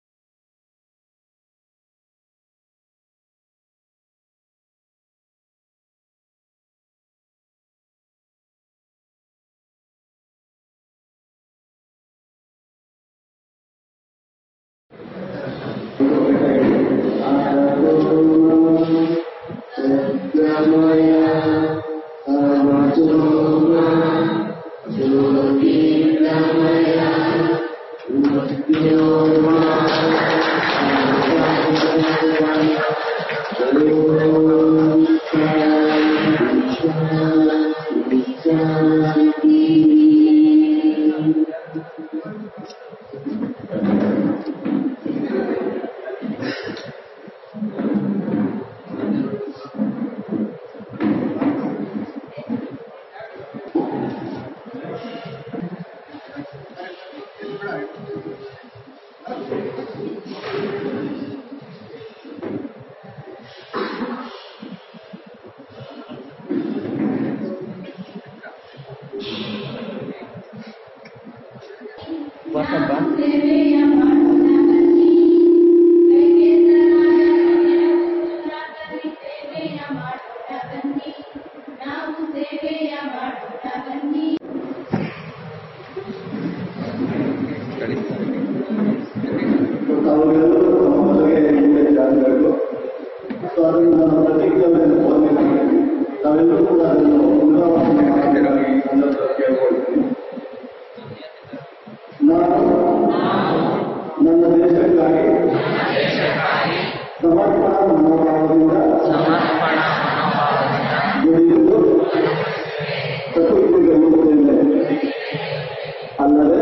ಅಲ್ಲದೆ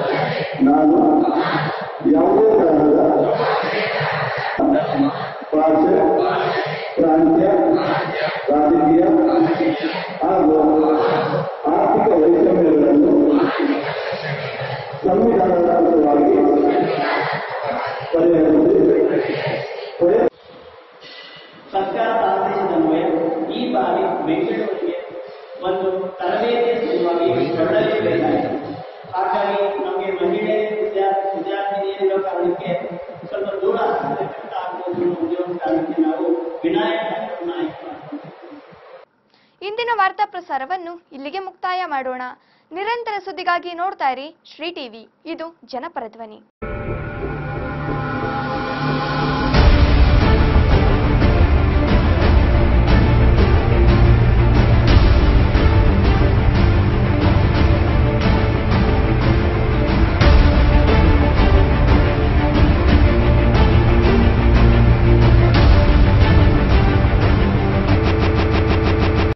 ನಾನು ಯಾವುದೇ ತರಹದ ಭಾಷೆ ಪ್ರಾಂತ್ಯ ರಾಜಕೀಯ ಹಾಗೂ ಆರ್ಥಿಕ ವೈಷಮ್ಯಗಳನ್ನು ಸಂವಿಧಾನಾತ್ಮಕವಾಗಿ ಪರಿಹರಿಸಿ ಪ್ರಯತ್ನ ಸರ್ಕಾರದ ಆದೇಶದನ್ವಯ ಈ ಬಾರಿ ಬೆಂಗಳೂರಿಗೆ ಒಂದು ತರಬೇತಿಯ ಸಲುವಾಗಿ ಹೊರಡಲೇಬೇಕಾಯಿತು ಹಾಗಾಗಿ ನಮಗೆ ಮಹಿಳೆ ವಿದ್ಯಾರ್ಥಿ ವಿದ್ಯಾರ್ಥಿನಿಯರ ಕಾರಣಕ್ಕೆ ಸ್ವಲ್ಪ ದೂರ ಆಗ್ತದೆ ಕಷ್ಟ ಆಗ್ಬೋದು ಅನ್ನೋ ಉದ್ಯೋಗ ಕಾರಣಕ್ಕೆ ನಾವು ವಿನಾಯಕ ಆಯ್ಕೆ ಮಾಡ್ತೀವಿ ಇಂದಿನ ವಾರ್ತಾ ಪ್ರಸಾರವನ್ನು ಇಲ್ಲಿಗೆ ಮುಕ್ತಾಯ ಮಾಡೋಣ ನಿರಂತರ ಸುದ್ದಿಗಾಗಿ ನೋಡ್ತಾ ಇರಿ ಶ್ರೀ ಟಿವಿ ಇದು ಜನಪರ ಧ್ವನಿ